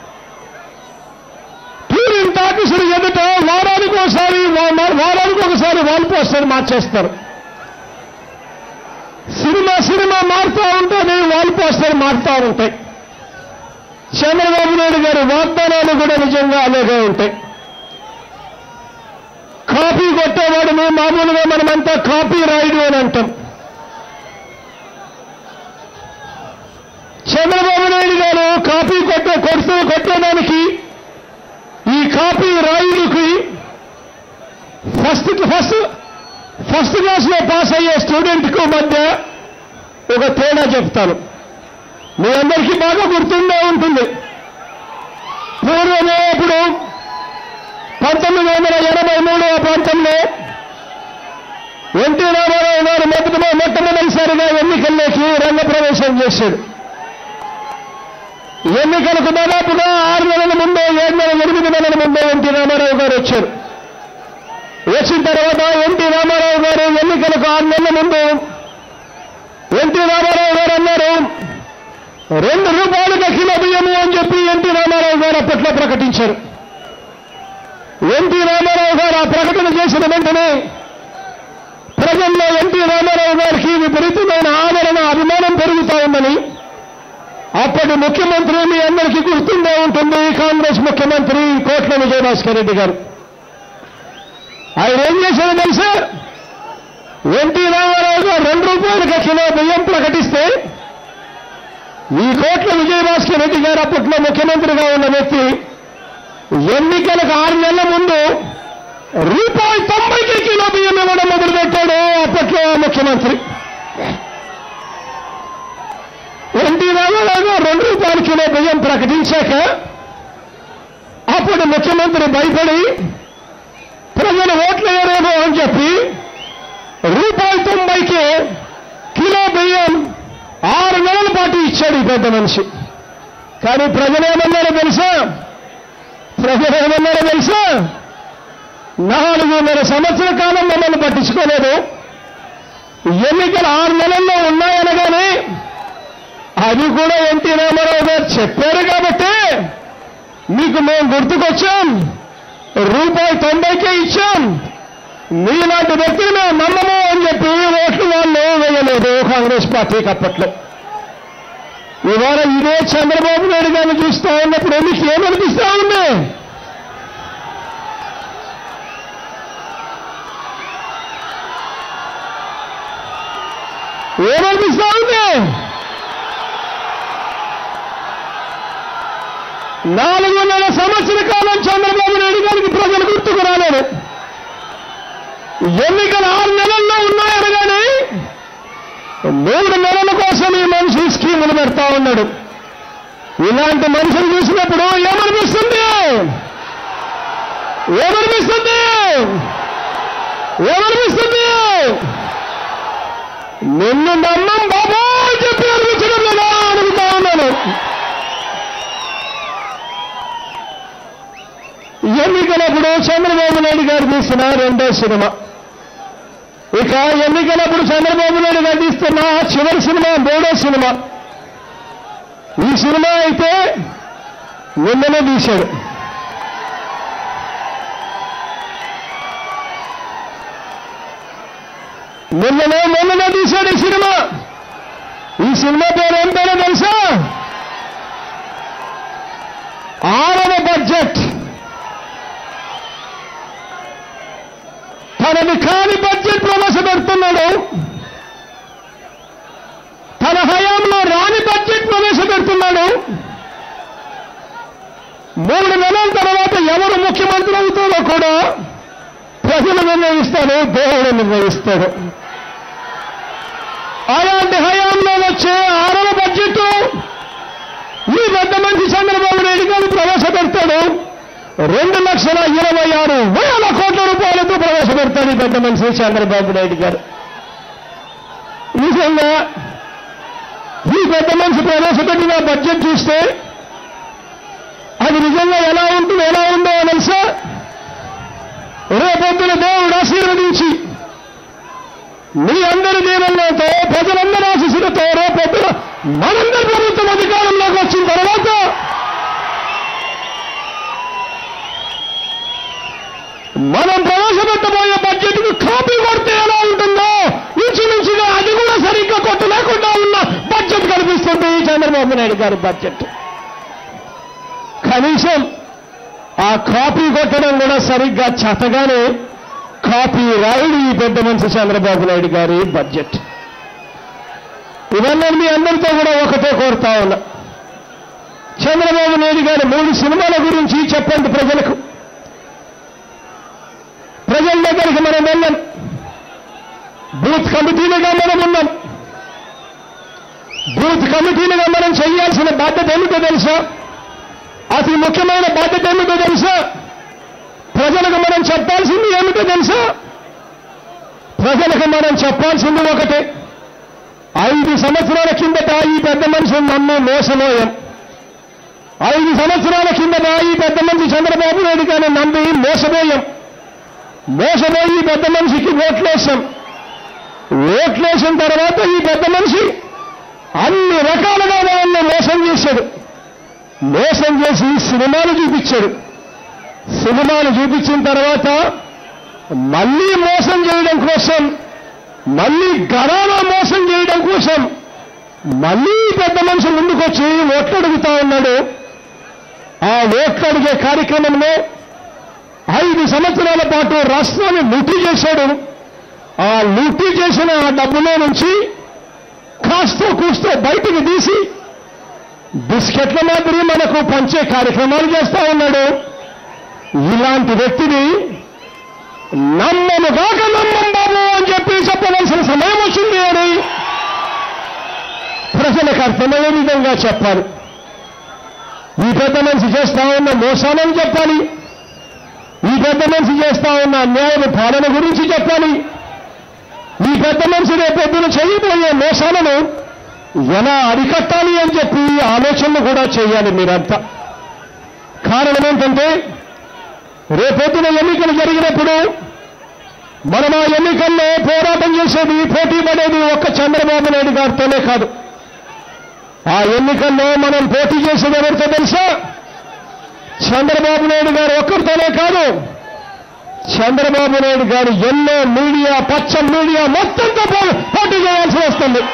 టూరింగ్ టాకీసులు ఎదుట వారానికి ఒకసారి వా- వారానికి ఒకసారి వాల్ పోస్టర్ మార్చేస్తారు సినిమా సినిమా మారుతూ ఉంటుంది వాల్ పోస్టర్ మారుతూ ఉంటాయి చంద్రబాబు నాయుడు గారి వాగ్దానాలు కూడా నిజంగా అలాగే ఉంటాయి కాపీ కొట్టేవాడిని మామూలుగా మనమంతా కాపీ రాయుడు అని అంటాం చంద్రబాబు నాయుడు గారు కాపీ కొట్టే కొడుతూ కొట్టేదానికి ఈ కాపీ రాయుడికి ఫస్ట్ ఫస్ట్ ఫస్ట్ క్లాస్ లో పాస్ అయ్యే స్టూడెంట్ కు మధ్య ఒక తేడా చెప్తాను మీ అందరికీ బాగా గుర్తుండే ఉంటుంది పూర్వమే ఇప్పుడు పంతొమ్మిది వందల ఎనభై మూడవ ప్రాంతంలో ఎన్టీ రామారావు గారు మొదటి మొట్టమొదటిసారిగా ఎన్నికల్లోకి రంగప్రవేశం చేశాడు ఎన్నికలకు దాదాపుగా ఆరు నెలల ముందే ఏడు నెలల ఎనిమిది నెలల ముందే ఎన్టీ రామారావు గారు వచ్చారు వచ్చిన తర్వాత ఎన్టీ రామారావు గారు ఎన్నికలకు ఆరు నెలల ముందు ఎన్టీ రామారావు గారు అన్నారు రెండు రూపాయలు కిలో బియ్యము అని చెప్పి ఎన్టీ రామారావు గారు అప్పట్లో ప్రకటించారు ఎన్టీ రామారావు గారు ఆ ప్రకటన చేసిన వెంటనే ప్రజల్లో ఎన్టీ రామారావు గారికి విపరీతమైన ఆదరణ అభిమానం పెరుగుతా ఉందని అప్పటి ముఖ్యమంత్రి మీ అందరికీ గుర్తుండే ఉంటుంది కాంగ్రెస్ ముఖ్యమంత్రి కోట్ల విజయభాస్కర్ రెడ్డి గారు ఆయన ఏం చేశారో తెలుసా ఎన్టీ రామారావు గారు రెండు రూపాయలకి కిలో బియ్యం ప్రకటిస్తే ఈ కోట్ల విజయభాస్కర్ రెడ్డి గారు అప్పట్లో ముఖ్యమంత్రిగా ఉన్న వ్యక్తి ఎన్నికలకు ఆరు నెలల ముందు రూపాయి తొంభైకి కిలో బియ్యం ఇవ్వడం మొదలుపెట్టాడు అప్పట్లో ముఖ్యమంత్రి ఎన్టీ రామారావు గారు రెండు రూపాయల కిలో బియ్యం ప్రకటించాక అప్పుడు ముఖ్యమంత్రి భయపడి ప్రజలు ఓట్లు వేయరేమో అని చెప్పి రూపాయి తొంభైకి కిలో బియ్యం ఆరు నెలల పాటు ఇచ్చాడు ఈ పెద్ద మనిషి కానీ ప్రజలు ఏమన్నారో తెలుసా ప్రజలు ఏమన్నారో తెలుసా నాలుగున్నర సంవత్సర కాలం మమ్మల్ని పట్టించుకోలేదు ఎన్నికలు ఆరు నెలల్లో ఉన్నాయనగానే అది కూడా ఎన్టీ రామారావు గారు చెప్పారు కాబట్టి మీకు మేము గుర్తుకొచ్చాం రూపాయి తొంభైకే ఇచ్చాం మీలాంటి వ్యక్తిని మేము నమ్మము అని చెప్పి ఓట్లు వాళ్ళు వేయలేదు కాంగ్రెస్ పార్టీకి అప్పట్లో ఇవాళ ఇదే చంద్రబాబు నాయుడు గారిని చూస్తా ఉన్నప్పుడు మీకు ఏమనిపిస్తా ఉంది ఏమనిపిస్తా ఉంది నాలుగున్నర సంవత్సర కాలం చంద్రబాబు నాయుడు గారికి ప్రజలు గుర్తుకు రాలేదు ఎన్నికలు ఆరు నెలల్లో ఉన్నాయనగానే మూడు నెలల కోసం ఈ మనిషి స్కీములు పెడతా ఉన్నాడు ఇలాంటి మనుషులు చూసినప్పుడు ఏమనిపిస్తుంది ఏమనిపిస్తుంది ఏమనిపిస్తుంది నిన్ను నమ్మం బాబా అని చెప్పి అనిపించడం లేదా అడుగుతా ఉన్నాను ఎన్నికలప్పుడు చంద్రబాబు నాయుడు గారు తీసిన రెండో సినిమా ఇక ఎన్నికలప్పుడు చంద్రబాబు నాయుడు గారు తీస్తున్న చివరి సినిమా మూడో సినిమా ఈ సినిమా అయితే నిన్ననే తీశాడు నిన్ననే మొన్ననే తీశాడు ఈ సినిమా ఈ సినిమా పేరు ఏం పేరో తెలుసా ఆరవ బడ్జెట్ తనది కాని బడ్జెట్ ప్రవేశపెడుతున్నాడు తన హయాంలో రాని బడ్జెట్ ప్రవేశపెడుతున్నాడు మూడు నెలల తర్వాత ఎవరు ముఖ్యమంత్రి అవుతారో కూడా ప్రజలు నిర్ణయిస్తారు దేవుడు నిర్ణయిస్తాడు అలాంటి హయాంలో వచ్చే ఆరవ బడ్జెట్ ఈ పెద్ద మనిషి చంద్రబాబు నాయుడు గారు ప్రవేశపెడతాడు రెండు లక్షల ఇరవై ఆరు వేల కోట్ల రూపాయలతో ప్రవేశపెడతాడు ఈ పెద్ద మనిషి చంద్రబాబు నాయుడు గారు నిజంగా ఈ పెద్ద మనిషి ప్రవేశపెట్టిన బడ్జెట్ చూస్తే అది నిజంగా ఎలా ఉంటుంది ఎలా ఉందో తెలుసా రేపొద్దున దేవుడు ఆశీర్వదించి మీ అందరి దీవెనలతో ప్రజలందరి ఆశీస్సులతో రేపొద్దున మనందరి ప్రభుత్వం అధికారంలోకి వచ్చిన తర్వాత మనం ప్రవేశపెట్టబోయే బడ్జెట్ కు కాపీ కొడితే ఎలా ఉంటుందో ఇంచుమించుగా అది కూడా సరిగ్గా కొట్టు లేకుండా ఉన్న బడ్జెట్ కనిపిస్తుంది ఈ చంద్రబాబు నాయుడు గారి బడ్జెట్ కనీసం ఆ కాపీ కొట్టడం కూడా సరిగ్గా చేతగానే కాపీ రాయుడు ఈ పెద్ద మనిషి చంద్రబాబు నాయుడు గారి బడ్జెట్ ఇవన్నీ మీ అందరితో కూడా ఒకటే కోరుతా ఉన్నా చంద్రబాబు నాయుడు గారి మూడు సినిమాల గురించి చెప్పండి ప్రజలకు ప్రజల దగ్గరికి మనం వెళ్ళాం బూత్ కమిటీలుగా మనం ఉన్నాం బూత్ కమిటీలుగా మనం చేయాల్సిన బాధ్యత ఏమిటో తెలుసా అతి ముఖ్యమైన బాధ్యత ఏమిటో తెలుసా ప్రజలకు మనం చెప్పాల్సింది ఏమిటో తెలుసా ప్రజలకు మనం చెప్పాల్సింది ఒకటే ఐదు సంవత్సరాల కిందట ఈ పెద్ద మనిషిని నమ్మి మోసమోయం ఐదు సంవత్సరాల కిందట ఈ పెద్ద మనిషి చంద్రబాబు నాయుడు గారిని నమ్మి మోసపోయాం మోసపోయి ఈ పెద్ద మనిషికి ఓట్లేసాం ఓట్లేసిన తర్వాత ఈ పెద్ద మనిషి అన్ని రకాలుగా మనల్ని మోసం చేశాడు మోసం చేసి సినిమాలు చూపించాడు సినిమాలు చూపించిన తర్వాత మళ్ళీ మోసం చేయడం కోసం మళ్ళీ గడాలో మోసం చేయడం కోసం మళ్ళీ పెద్ద మనిషి ముందుకొచ్చి ఓట్లు అడుగుతా ఉన్నాడు ఆ ఓట్లు అడిగే కార్యక్రమంలో ఐదు సంవత్సరాల పాటు రాష్ట్రాన్ని లూటీ చేశాడు ఆ లూటీ చేసిన ఆ డబ్బులో నుంచి కాస్తో కూస్తో బయటికి తీసి బిస్కెట్ల మాదిరి మనకు పంచే కార్యక్రమాలు చేస్తా ఉన్నాడు ఇలాంటి వ్యక్తిని నమ్మను కాక నమ్మం బాబు అని చెప్పి చెప్పవలసిన సమయం వచ్చింది అని ప్రజలకు అర్థమయ్యే విధంగా చెప్పాలి ఈ పెద్ద మనిషి చేస్తా ఉన్న మోసాలని చెప్పాలి ఈ పెద్ద మనిషి చేస్తా ఉన్న అన్యాయం పాలన గురించి చెప్పాలి ఈ పెద్ద మనిషి రేపొద్దున చేయబోయే మోసాలను ఎలా అరికట్టాలి అని చెప్పి ఆలోచనలు కూడా చేయాలి మీరంతా కారణం ఏంటంటే రేపొద్దున ఎన్నికలు జరిగినప్పుడు మనం ఆ ఎన్నికల్లో పోరాటం చేసేది పోటీ పడేది ఒక్క చంద్రబాబు నాయుడు గారితోనే కాదు ఆ ఎన్నికల్లో మనం పోటీ చేసేది ఎవరితో తెలుసా చంద్రబాబు నాయుడు గారు ఒక్కరితోనే కాదు చంద్రబాబు నాయుడు గారు ఎన్నో మీడియా పచ్చ మీడియా మొత్తంతో పో- పోటీ చేయాల్సి వస్తుంది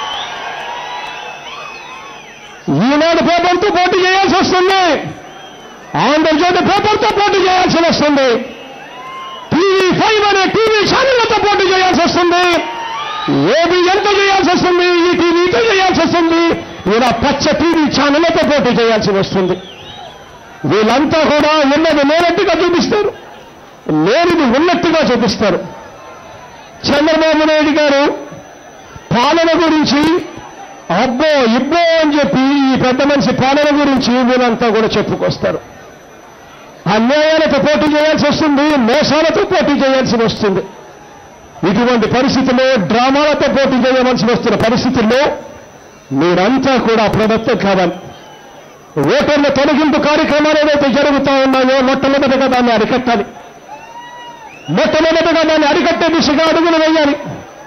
ఈనాడు పేపర్తో పోటీ చేయాల్సి వస్తుంది ఆంధ్రజ్యోతి పేపర్తో పోటీ చేయాల్సి వస్తుంది టీవీ ఫైవ్ అనే టీవీ ఛానళ్లతో పోటీ చేయాల్సి వస్తుంది ఏబి ఎంత చేయాల్సి వస్తుంది ఈ టీవీతో చేయాల్సి వస్తుంది ఇలా పచ్చ టీవీ ఛానళ్లతో పోటీ చేయాల్సి వస్తుంది వీళ్ళంతా కూడా ఉన్నది లేనట్టుగా చూపిస్తారు లేనిది ఉన్నట్టుగా చూపిస్తారు చంద్రబాబు నాయుడు గారు పాలన గురించి అబ్బో ఇబ్బో అని చెప్పి ఈ పెద్ద మనిషి పాలన గురించి వీళ్ళంతా కూడా చెప్పుకొస్తారు అన్యాయాలతో పోటీ చేయాల్సి వస్తుంది మోసాలతో పోటీ చేయాల్సి వస్తుంది ఇటువంటి పరిస్థితుల్లో డ్రామాలతో పోటీ చేయవలసి వస్తున్న పరిస్థితుల్లో మీరంతా కూడా అప్రమత్తం కావాలి ఓటర్ల తొలగింపు కార్యక్రమాలు ఏవైతే జరుగుతా ఉన్నాయో మొట్టమొదటిగా దాన్ని అరికట్టాలి మొట్టమొదటిగా దాన్ని అరికట్టే దిశగా అడుగులు వేయాలి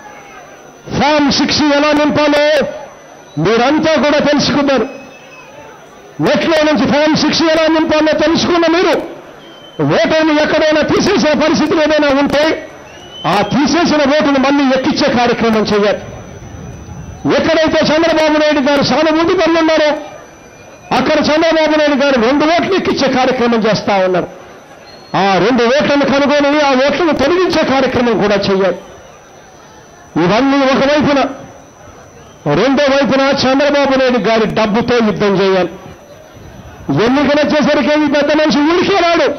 ఫామ్ సిక్స్ ఎలా నింపాలో మీరంతా కూడా తెలుసుకున్నారు నెట్లో నుంచి ఫామ్ సిక్స్ ఎలా నింపాలో తెలుసుకున్న మీరు ఓటర్ని ఎక్కడైనా తీసేసే పరిస్థితులు ఏదైనా ఉంటే ఆ తీసేసిన ఓటును మళ్ళీ ఎక్కించే కార్యక్రమం చేయాలి ఎక్కడైతే చంద్రబాబు నాయుడు గారు సానుభూతి పనులున్నారో అక్కడ చంద్రబాబు నాయుడు గారు రెండు ఓట్లు ఎక్కించే కార్యక్రమం చేస్తా ఉన్నారు ఆ రెండు ఓట్లను కనుగొని ఆ ఓట్లను తొలగించే కార్యక్రమం కూడా చేయాలి ఇవన్నీ ఒకవైపున రెండో వైపున చంద్రబాబు నాయుడు గారి డబ్బుతో యుద్ధం చేయాలి ఎన్నికలు వచ్చేసరికి ఈ పెద్ద మనిషి ఊరికే రాడు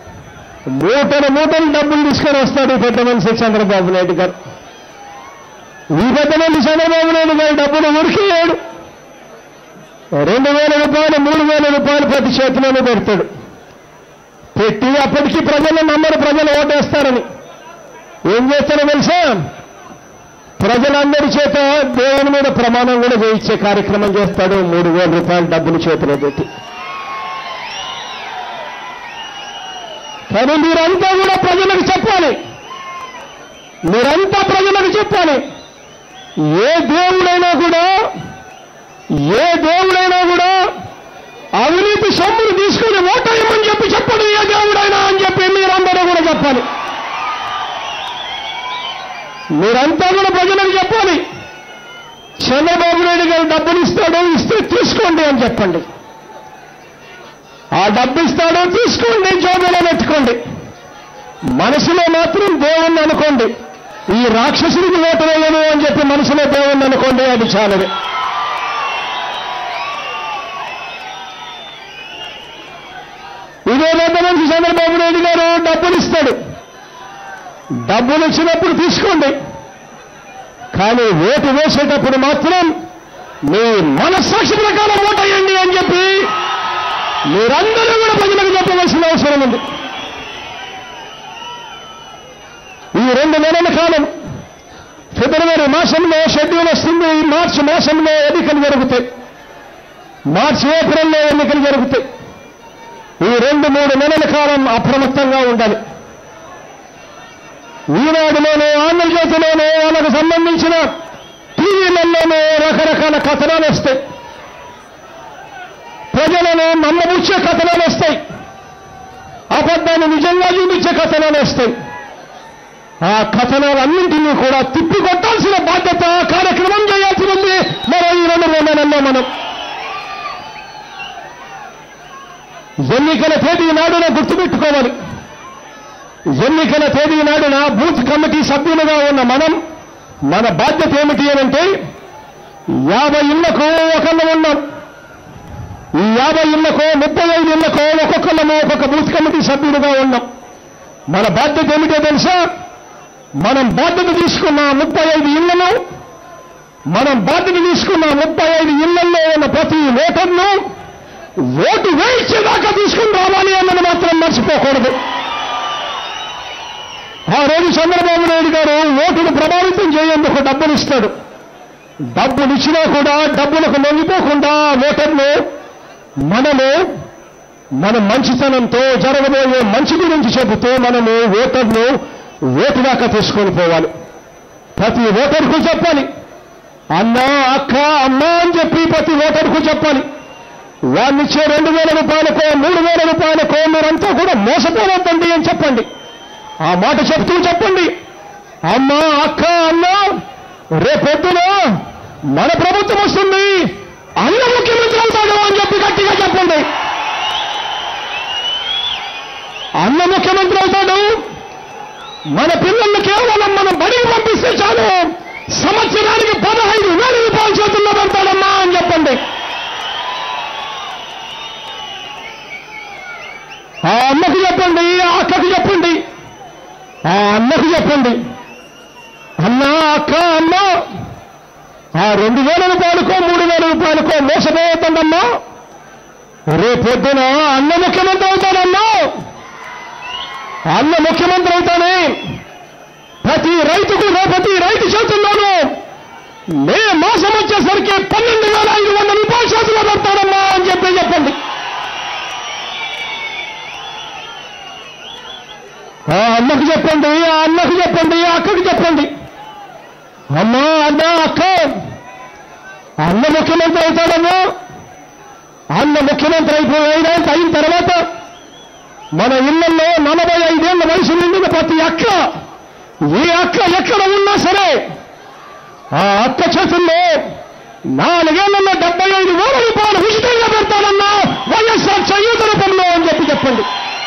మూటల మూటలు డబ్బులు తీసుకొని వస్తాడు ఈ పెద్ద మనిషి చంద్రబాబు నాయుడు గారు ఈ పెద్ద మనిషి చంద్రబాబు నాయుడు గారి డబ్బులు ఉరికేయాడు రెండు వేల రూపాయలు మూడు వేల రూపాయలు ప్రతి చేతిలోనే పెడతాడు పెట్టి అప్పటికి ప్రజలు నమ్మరు ప్రజలు ఓటేస్తారని ఏం చేస్తారో తెలుసా ప్రజలందరి చేత దేవుని మీద ప్రమాణం కూడా చేయించే కార్యక్రమం చేస్తాడు మూడు వేల రూపాయల డబ్బులు చేతిలో పెట్టి కానీ మీరంతా కూడా ప్రజలకు చెప్పాలి మీరంతా ప్రజలకు చెప్పాలి ఏ దేవుడైనా కూడా ఏ దేవుడైనా కూడా అవినీతి సొమ్మును తీసుకుని ఓటేయమని చెప్పి చెప్పడు ఏ దేవుడైనా అని చెప్పి మీరందరూ కూడా చెప్పాలి మీరంతా కూడా ప్రజలకు చెప్పాలి చంద్రబాబు నాయుడు గారు డబ్బులు ఇస్తాడు ఇస్తే తీసుకోండి అని చెప్పండి ఆ డబ్బు ఇస్తాడు తీసుకోండి జోబులో పెట్టుకోండి మనసులో మాత్రం దేవుణ్ణి అనుకోండి ఈ రాక్షసుడికి ఓటు వేయను అని చెప్పి మనసులో దేవుణ్ణి అనుకోండి అది చాలదు ఇదే పెద్ద మనిషి చంద్రబాబు నాయుడు గారు డబ్బులు ఇస్తాడు డబ్బులు ఇచ్చినప్పుడు తీసుకోండి కానీ ఓటు వేసేటప్పుడు మాత్రం మీ మనస్సాక్షి ప్రకారం ఓటేయండి అని చెప్పి మీరందరూ కూడా ప్రజలకు చెప్పవలసిన అవసరం ఉంది ఈ రెండు నెలల కాలం ఫిబ్రవరి మాసంలో షెడ్యూల్ వస్తుంది ఈ మార్చి మాసంలో ఎన్నికలు జరుగుతాయి మార్చి ఏప్రిల్లో ఎన్నికలు జరుగుతాయి ఈ రెండు మూడు నెలల కాలం అప్రమత్తంగా ఉండాలి ఈనాడులోనూ ఆంధ్రజ్యోతిలోనూ వాళ్ళకు సంబంధించిన టీవీలలోనూ రకరకాల కథనాలు వస్తాయి ప్రజల కథనాలు నమ్మబుచ్చే కథనాలు వస్తాయి అబద్ధాన్ని నిజంగా చూపించే కథనాలు వస్తాయి ఆ కథనాలన్నింటినీ కూడా తిప్పికొట్టాల్సిన బాధ్యత కార్యక్రమం చేయాల్సి ఉంది మరో ఈ రెండు మూడు నెలల్లో మనం ఎన్నికల తేదీ నాడున గుర్తుపెట్టుకోవాలి ఎన్నికల తేదీ నాడున బూత్ కమిటీ సభ్యులుగా ఉన్న మనం మన బాధ్యత ఏమిటి అనంటే యాభై ఇళ్లకు ఒకళ్ళు ఉన్నాం ఈ యాభై ఇళ్లకు ముప్పై ఐదు ఇళ్లకు ఒక్కొక్కళ్ళము ఒక్కొక్క బూత్ కమిటీ సభ్యులుగా ఉన్నాం మన బాధ్యత ఏమిటో తెలుసా మనం బాధ్యత తీసుకున్న ముప్పై ఐదు ఇళ్లను మనం బాధ్యత తీసుకున్న ముప్పై ఐదు ఇళ్లలో ఉన్న ప్రతి ఓటర్ను ఓటు వేయించేదాకా తీసుకుని రావాలి అన్నది మాత్రం మర్చిపోకూడదు ఆ రోజు చంద్రబాబు నాయుడు గారు ఓటును ప్రభావితం చేయేందుకు డబ్బులు ఇస్తాడు డబ్బులు ఇచ్చినా కూడా డబ్బులకు లొంగిపోకుండా ఓటర్ను మనము మన మంచితనంతో జరగబోయే మంచి గురించి చెబుతూ మనము ఓటర్ను ఓటు దాకా తీసుకొని పోవాలి ప్రతి ఓటర్కు చెప్పాలి అన్నా అక్క అమ్మ అని చెప్పి ప్రతి ఓటర్కు చెప్పాలి వాళ్ళిచ్చే రెండు వేల రూపాయలకో మూడు వేల రూపాయలకో మీరంతా కూడా మోసపోవద్దండి అని చెప్పండి ఆ మాట చెప్తూ చెప్పండి అమ్మ అక్క అన్న రేపొద్దున మన ప్రభుత్వం వస్తుంది అన్న ముఖ్యమంత్రి అవుతాడు అని చెప్పి గట్టిగా చెప్పండి అన్న ముఖ్యమంత్రి అవుతాడు మన పిల్లల్ని కేవలం మనం బడికి పంపిస్తే చాలు సంవత్సరానికి పదహైదు వేల రూపాయల చేతుల్లో పెడతాడమ్మా అని చెప్పండి ఆ అమ్మకు చెప్పండి ఆ అక్కకు చెప్పండి ఆ అన్నకు చెప్పండి అన్న అక్క అమ్మ ఆ రెండు వేల రూపాయలకో మూడు వేల రూపాయలకో మోసపోతుందమ్మా రేపొద్దున అన్న ముఖ్యమంత్రి అవుతాడమ్మా అన్న ముఖ్యమంత్రి అవుతానే ప్రతి రైతుకు ప్రతి రైతు చేతుల్లోనూ మే మాసం వచ్చేసరికి పన్నెండు వేల ఐదు వందల రూపాయల చేతుల్లో పెడతాడమ్మా అని చెప్పి చెప్పండి ఆ అమ్మకు చెప్పండి ఆ అన్నకు చెప్పండి ఆ అక్కకు చెప్పండి అమ్మ అన్న అక్క అన్న ముఖ్యమంత్రి అవుతాడమ్మా అన్న ముఖ్యమంత్రి అయిపోయినా అయిన తర్వాత మన ఇళ్లలో నలభై ఐదేళ్ల వయసు నిండిన ప్రతి అక్క ఏ అక్క ఎక్కడ ఉన్నా సరే ఆ అక్క చేతుల్లో నాలుగేళ్లలో డెబ్బై ఐదు వేల రూపాయలు ఉచితంగా పెడతానన్నా వైఎస్ఆర్ చేయూత రూపంలో అని చెప్పి చెప్పండి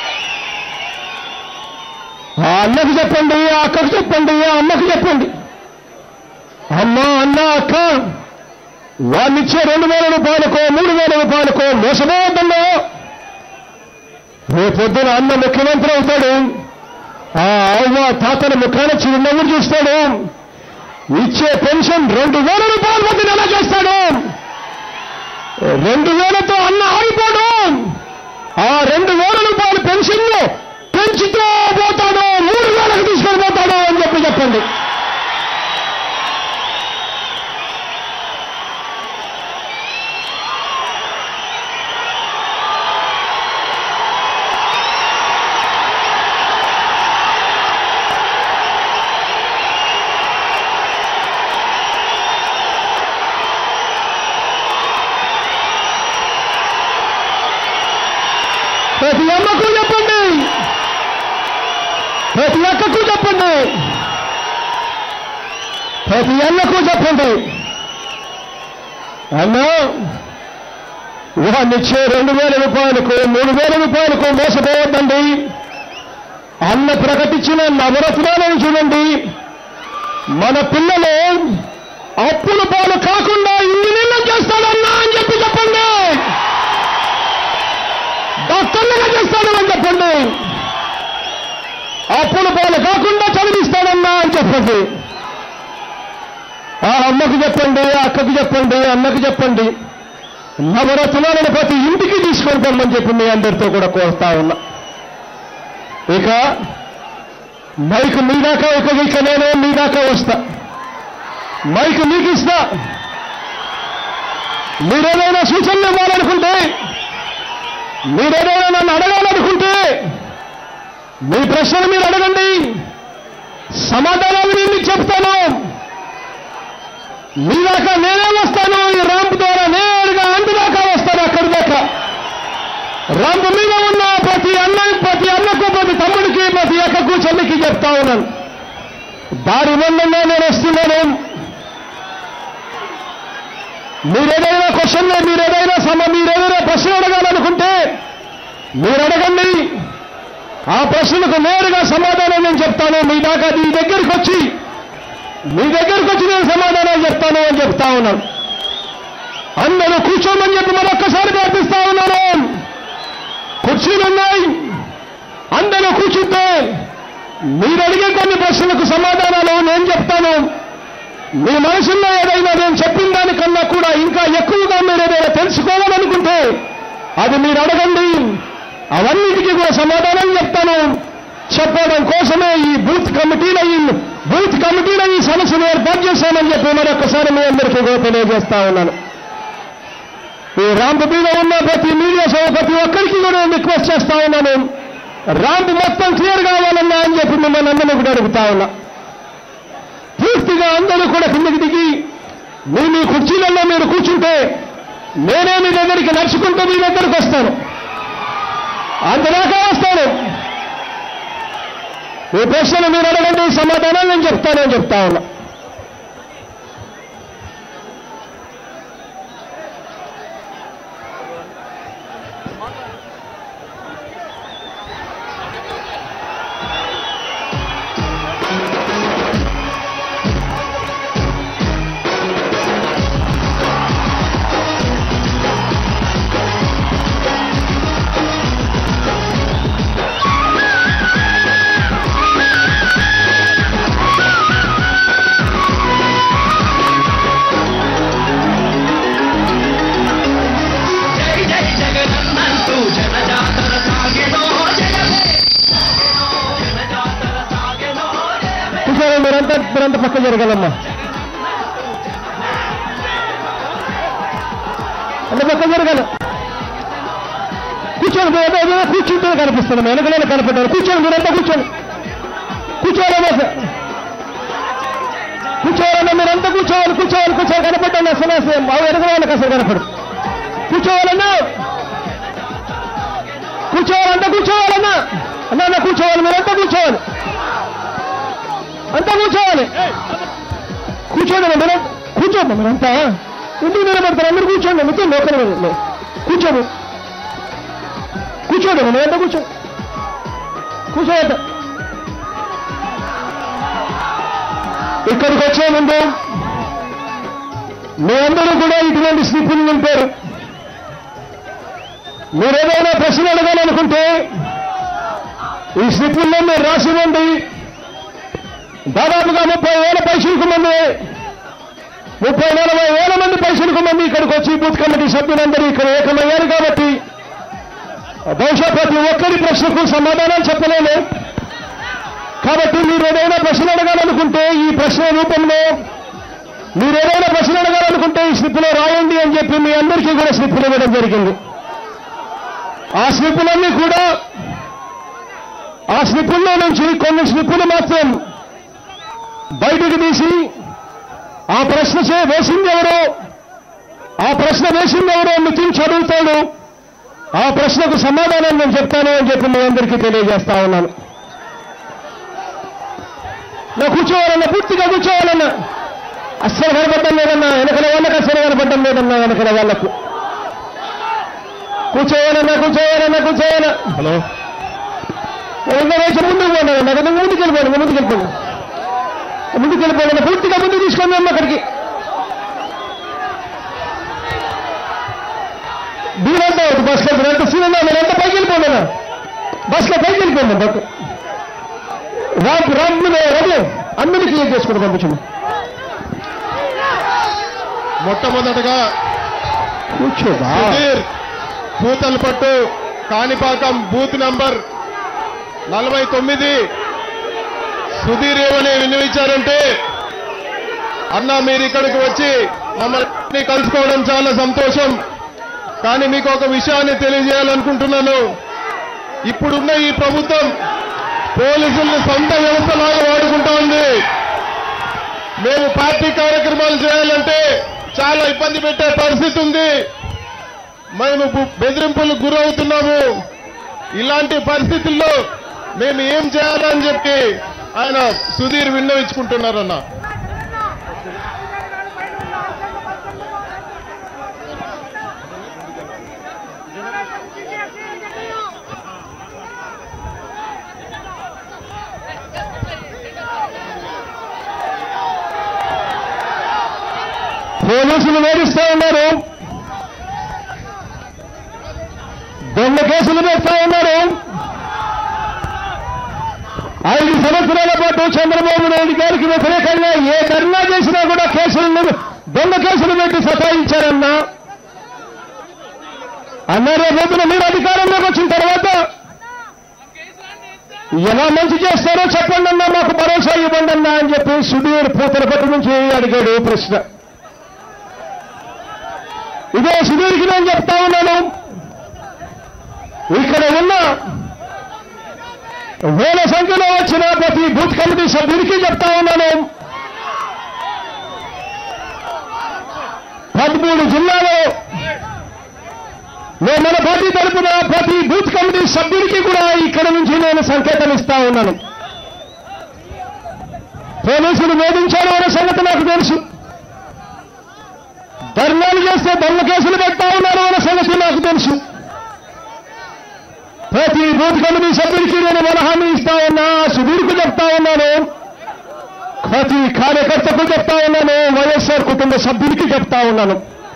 ఆ అన్నకు చెప్పండి ఆ అక్కకు చెప్పండి ఆ అమ్మకు చెప్పండి అమ్మ అన్న అక్క వాళ్ళిచ్చే రెండు వేల రూపాయలకో మూడు వేల రూపాయలకో మోసపోవద్దమ్మా రేపొద్దున అన్న ముఖ్యమంత్రి అవుతాడు ఆ అవ్వ తాతల ముఖాన చిరునవ్వు చూస్తాడు ఇచ్చే పెన్షన్ రెండు వేల రూపాయల మధ్య నెల చేస్తాడు రెండు వేలతో అన్న ఆగిపోడు ఆ రెండు వేల రూపాయల పెన్షన్ పెంచుతూ పోతాడు మూడు వేలకు తీసుకొని పోతాడు అని చెప్పి చెప్పండి ప్రతి అమ్మకు చెప్పండి ప్రతి అక్కకు చెప్పండి ప్రతి అన్నకు చెప్పండి అన్నా వాళ్ళిచ్చే రెండు వేల రూపాయలకు మూడు వేల రూపాయలకు మోసపోవద్దండి అన్న ప్రకటించిన నవరత్నాలను చూడండి మన పిల్లలు అప్పుల పాలు కాకుండా ఇంజనీర్లు చేస్తాడన్నా అని చెప్పి చెప్పండి డాక్టర్లుగా చేస్తాడు అని చెప్పండి అప్పుల పాలు కాకుండా చదివిస్తాడన్నా అని చెప్పండి ఆ అమ్మకు చెప్పండి ఆ అక్కకు చెప్పండి అన్నకు చెప్పండి నవరత్నాలను ప్రతి ఇంటికి తీసుకొని పొమ్మని చెప్పి మీ అందరితో కూడా కోరుతా ఉన్నా ఇక మైక్ మీ దాకా ఇక ఇక నేను మీ దాకా వస్తా మైక్ మీకు ఇస్తా మీరేదైనా సూచనలు ఇవ్వాలనుకుంటే మీరేదైనా నన్ను అడగాలనుకుంటే మీ ప్రశ్నలు మీరు అడగండి సమాధానాలు నేను మీకు చెప్తాను మీ దాకా నేనే వస్తాను ఈ ర్యాంప్ ద్వారా నేరుగా అందు దాకా వస్తాను అక్కడి దాకా రంగు మీద ఉన్న ప్రతి అన్న ప్రతి అన్నకు ప్రతి తమ్ముడికి ప్రతి అక్కకు చెల్లికి చెప్తా ఉన్నాను దారి మందంగా నేను వస్తున్నాను మీరేదైనా క్వశ్చన్ మీరేదైనా సమ మీరేదైనా ప్రశ్న అడగాలనుకుంటే మీరు అడగండి ఆ ప్రశ్నలకు నేరుగా సమాధానం నేను చెప్తాను మీ దాకా మీ దగ్గరికి వచ్చి మీ దగ్గరికి వచ్చి నేను సమాధానం చెప్తాను అని చెప్తా ఉన్నాను అందరూ కూర్చోమని చెప్పి మరొక్కసారి ప్రార్థిస్తా ఉన్నాను కుర్చీలు ఉన్నాయి అందరూ కూర్చుంటే మీరు అడిగే కొన్ని ప్రశ్నలకు సమాధానాలు నేను చెప్తాను మీ మనసులో ఏదైనా నేను చెప్పిన దానికన్నా కూడా ఇంకా ఎక్కువగా మీరు ఏదైనా తెలుసుకోవాలనుకుంటే అది మీరు అడగండి అవన్నిటికీ కూడా సమాధానం చెప్తాను చెప్పడం కోసమే ఈ బూత్ కమిటీల ఈ బూత్ కమిటీల ఈ సమస్యను ఏర్పాటు చేశామని చెప్పి మరొకసారి మీ అందరికీ కూడా తెలియజేస్తా ఉన్నాను ఈ ర్యాంప్ మీద ఉన్న ప్రతి మీడియా సభ ప్రతి ఒక్కరికి కూడా నేను రిక్వెస్ట్ చేస్తా ఉన్నాను ర్యాంప్ మొత్తం క్లియర్ కావాలన్నా అని చెప్పి మిమ్మల్ని అందరినీ కూడా అడుగుతా ఉన్నా పూర్తిగా అందరూ కూడా కిందకి దిగి మీ మీ కుర్చీలలో మీరు కూర్చుంటే నేనే మీ దగ్గరికి నడుచుకుంటూ మీ దగ్గరికి వస్తాను అంతదాకా వస్తాను ఈ ప్రశ్నలు మీరు అడగండి సమాధానం నేను చెప్తానని చెప్తా ఉన్నా జై జై జగన్నంటూ జనజాతర సాగెనో జయమే జనజాతర సాగెనో జయమే చూసారా మీరంతా మీరంతా పక్క జరగాలమ్మా అంటే పక్క జరగాలి కూర్చోండి మీరు ఏదో ఏదో కూర్చుంటే కనిపిస్తుంది వెనకలే కనపడ్డారు కూర్చోండి మీరంతా కూర్చోండి కూర్చోవాలమ్మా సార్. కూర్చోవాలన్నా మీరంతా కూర్చోవాలి కూర్చోవాలి కూర్చోవాలి కనపడ్డాను అసలు అసలు మా వెనక వాళ్ళకి అసలు కనపడు కూర్చోవాలన్నా కూర్చోవాలంటే కూర్చోవాలన్నా అన్నా అన్న కూర్చోవాలి మీరంతా కూర్చోవాలి అంతా కూర్చోవాలి కూర్చోండి మీరు కూర్చోండి మీరంతా ఎందుకు నిలబడతారు అందరూ కూర్చోండి మొత్తం లోకల్ కూర్చోండి కూర్చోండి మీరంతా కూర్చోండి కూర్చోవద్దు ఇక్కడికి వచ్చే ముందు మీ అందరూ కూడా ఇటువంటి స్లిప్పులు నింపారు మీరు ఏదైనా ప్రశ్న అడగాలనుకుంటే ఈ స్లిప్పుల్లో మీరు రాసి ఇవ్వండి దాదాపుగా ముప్పై వేల పైసలకు మంది ముప్పై నలభై వేల మంది పైసలకు మంది ఇక్కడికి వచ్చి బూత్ కమిటీ సభ్యులందరూ ఇక్కడ ఏకమయ్యారు కాబట్టి బహుశా ప్రతి ఒక్కరి ప్రశ్నకు సమాధానం చెప్పలేము కాబట్టి మీరు ఏదైనా ప్రశ్న అడగాలనుకుంటే ఈ ప్రశ్న రూపంలో మీరు ఏదైనా ప్రశ్న అడగాలనుకుంటే ఈ స్లిప్లో రాయండి అని చెప్పి మీ అందరికీ కూడా స్లిప్పులు ఇవ్వడం జరిగింది ఆ స్లిప్పులన్నీ కూడా ఆ స్లిప్పుల్లో నుంచి కొన్ని స్లిప్పులు మాత్రం బయటకు తీసి ఆ ప్రశ్న చే- వేసింది ఎవరో ఆ ప్రశ్న వేసింది ఎవరో మితిని చదువుతాడు ఆ ప్రశ్నకు సమాధానం నేను చెప్తాను అని చెప్పి మీ అందరికీ తెలియజేస్తా ఉన్నాను నా కూర్చోవాలన్నా పూర్తిగా కూర్చోవాలన్నా అస్సలు కనపడడం లేదన్నా వెనకల వాళ్ళకి అస్సలు కనపడడం లేదన్నా వెనకల వాళ్ళకు కూర్చోవాలన్నా కూర్చోవాలన్నా కూర్చోవాలా హలో రెండు వేసి ముందుకు పోండి నాకు ముందుకు వెళ్ళిపోండి ముందుకు వెళ్ళిపోండి ముందుకు వెళ్ళిపోండి పూర్తిగా ముందుకు తీసుకొని అమ్మ అక్కడికి మీరంతా వద్దు బస్ లో ఎంత సీన్ మీరంతా పైకి వెళ్ళిపోండి అన్న. బస్ లో పైకి వెళ్ళిపోండి బస్ రామ్ రామ్ మీద రవి అందరినీ క్లియర్ చేసుకుని పంపించండి మొట్టమొదటగా కూర్చోబా సుధీర్ పూతలపట్టు కాణిపాకం బూత్ నంబర్ నలభై తొమ్మిది సుధీర్ ఏమని వినిపించారంటే అన్న మీరు ఇక్కడికి వచ్చి మమ్మల్ని కలుసుకోవడం చాలా సంతోషం కానీ మీకు ఒక విషయాన్ని తెలియజేయాలనుకుంటున్నాను ఇప్పుడున్న ఈ ప్రభుత్వం పోలీసుల్ని సొంత వ్యవస్థలాగా వాడుకుంటా ఉంది మేము పార్టీ కార్యక్రమాలు చేయాలంటే చాలా ఇబ్బంది పెట్టే పరిస్థితి ఉంది మేము బు- బెదిరింపులకు గురవుతున్నాము ఇలాంటి పరిస్థితుల్లో మేము ఏం చేయాలని చెప్పి ఆయన సుధీర్ విన్నవించుకుంటున్నారన్న పోలీసులు వేధిస్తూ ఉన్నారు దొంగ కేసులు పెడతా ఉన్నారు ఐదు సంవత్సరాల పాటు చంద్రబాబు నాయుడు గారికి వ్యతిరేకంగా ఏ ధర్నా చేసినా కూడా కేసులను దొంగ కేసులు పెట్టి సతాయించారన్నా అన్నారే రేపున మీరు అధికారంలోకి వచ్చిన తర్వాత ఎలా మంచి చేస్తారో చెప్పండి అన్నా మాకు భరోసా ఇవ్వండి అన్నా అని చెప్పి సుధీర్ పూతలపట్టు నుంచి అడిగాడు ప్రశ్న ఇదే సుధీర్కి నేను చెప్తా ఉన్నాను ఇక్కడ ఉన్న వేల సంఖ్యలో వచ్చిన ప్రతి బూత్ కమిటీ సభ్యుడికి చెప్తా ఉన్నాను పదమూడు జిల్లాలో నేను మన పార్టీ తరపున ప్రతి బూత్ కమిటీ సభ్యుడికి కూడా ఇక్కడ నుంచి నేను సంకేతం ఇస్తా ఉన్నాను పోలీసులు వేధించారు అనే సంగతి నాకు తెలుసు ధర్నాలు చేస్తే దొంగ కేసులు పెడతా ఉన్నారు అనే సంగతి నాకు తెలుసు ప్రతి బూత్ కమిటీ సభ్యుడికి నేను మన హామీ ఇస్తా ఉన్నా సుధీర్కు చెప్తా ఉన్నాను ప్రతి కార్యకర్తకు చెప్తా ఉన్నాను వైఎస్ఆర్ కుటుంబ సభ్యుడికి చెప్తా ఉన్నాను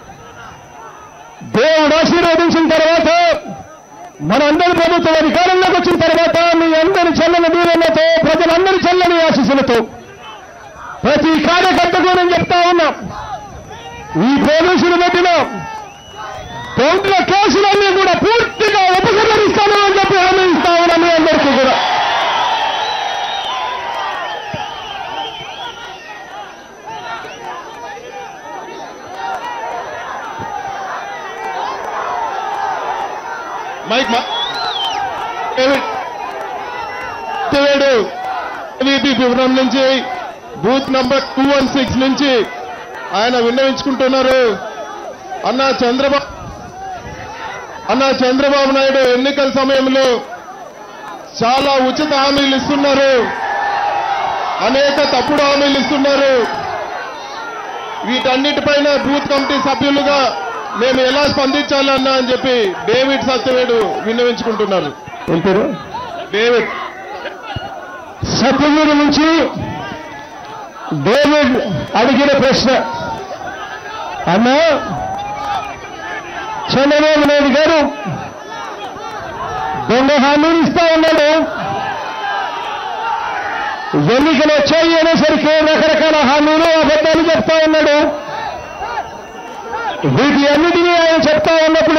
దేవుడు ఆశీర్వదించిన తర్వాత మనందరి ప్రభుత్వం అధికారంలోకి వచ్చిన తర్వాత మీ అందరి చల్లని దీవెనతో ప్రజలందరి చల్లని ఆశీస్సులతో ప్రతి కార్యకర్తకు నేను చెప్తా ఉన్నా ఈ పోలీసులు పెట్టిన దొంగ కేసులన్నీ కూడా పూర్తిగా ఉపసంహరిస్తాను అని చెప్పి హామీ ఇస్తా ఉన్నా మీ అందరికీ కూడా మైక్ మా డేవిడ్ డేవిడ్ విపిపురం నుంచి booth number two one six నుంచి ఆయన విన్నవించుకుంటున్నారు అన్న చంద్రబాబు అన్న చంద్రబాబు నాయుడు ఎన్నికల సమయంలో చాలా ఉచిత హామీలు ఇస్తున్నారు అనేక తప్పుడు హామీలు ఇస్తున్నారు వీటన్నిటిపైన బూత్ కమిటీ సభ్యులుగా మేము ఎలా స్పందించాలన్నా అని చెప్పి డేవిడ్ సత్యవేడు విన్నవించుకుంటున్నారు ఏం పేరు డేవిడ్ సత్యవీరు నుంచి డేవిడ్ అడిగిన ప్రశ్న అన్నా చంద్రబాబు నాయుడు గారు దొంగ హామీలు ఇస్తా ఉన్నాడు ఎన్నికలు వచ్చాయి అనేసరికి రకరకాల హామీలు అబద్ధాలు చెప్తా ఉన్నాడు వీటి అన్నిటినీ ఆయన చెప్తా ఉన్నప్పుడు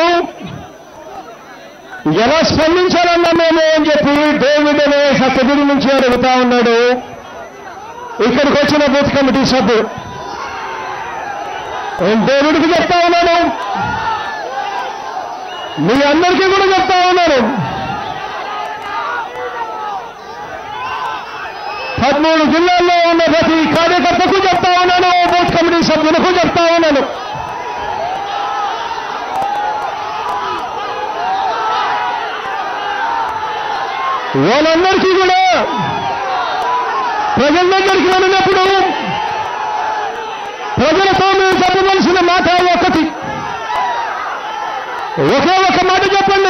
ఎలా స్పందించాలన్నా మేము అని చెప్పి డేవిడ్ అనే సభ్యుడి నుంచి అడుగుతా ఉన్నాడు ఇక్కడికి వచ్చిన బూత్ కమిటీ సభ్యుడు నేను డేవిడ్కి చెప్తా ఉన్నాను మీ అందరికీ కూడా చెప్తా ఉన్నాను పదమూడు జిల్లాల్లో ఉన్న ప్రతి కార్యకర్తకు చెప్తా ఉన్నాను బూత్ కమిటీ సభ్యులకు చెప్తా ఉన్నాను వాళ్ళందరికీ కూడా ప్రజల దగ్గరికి వెళ్ళినప్పుడు ప్రజలతో మీరు చెప్పవలసిన మాట ఒకటి ఒకే ఒక మాట చెప్పండి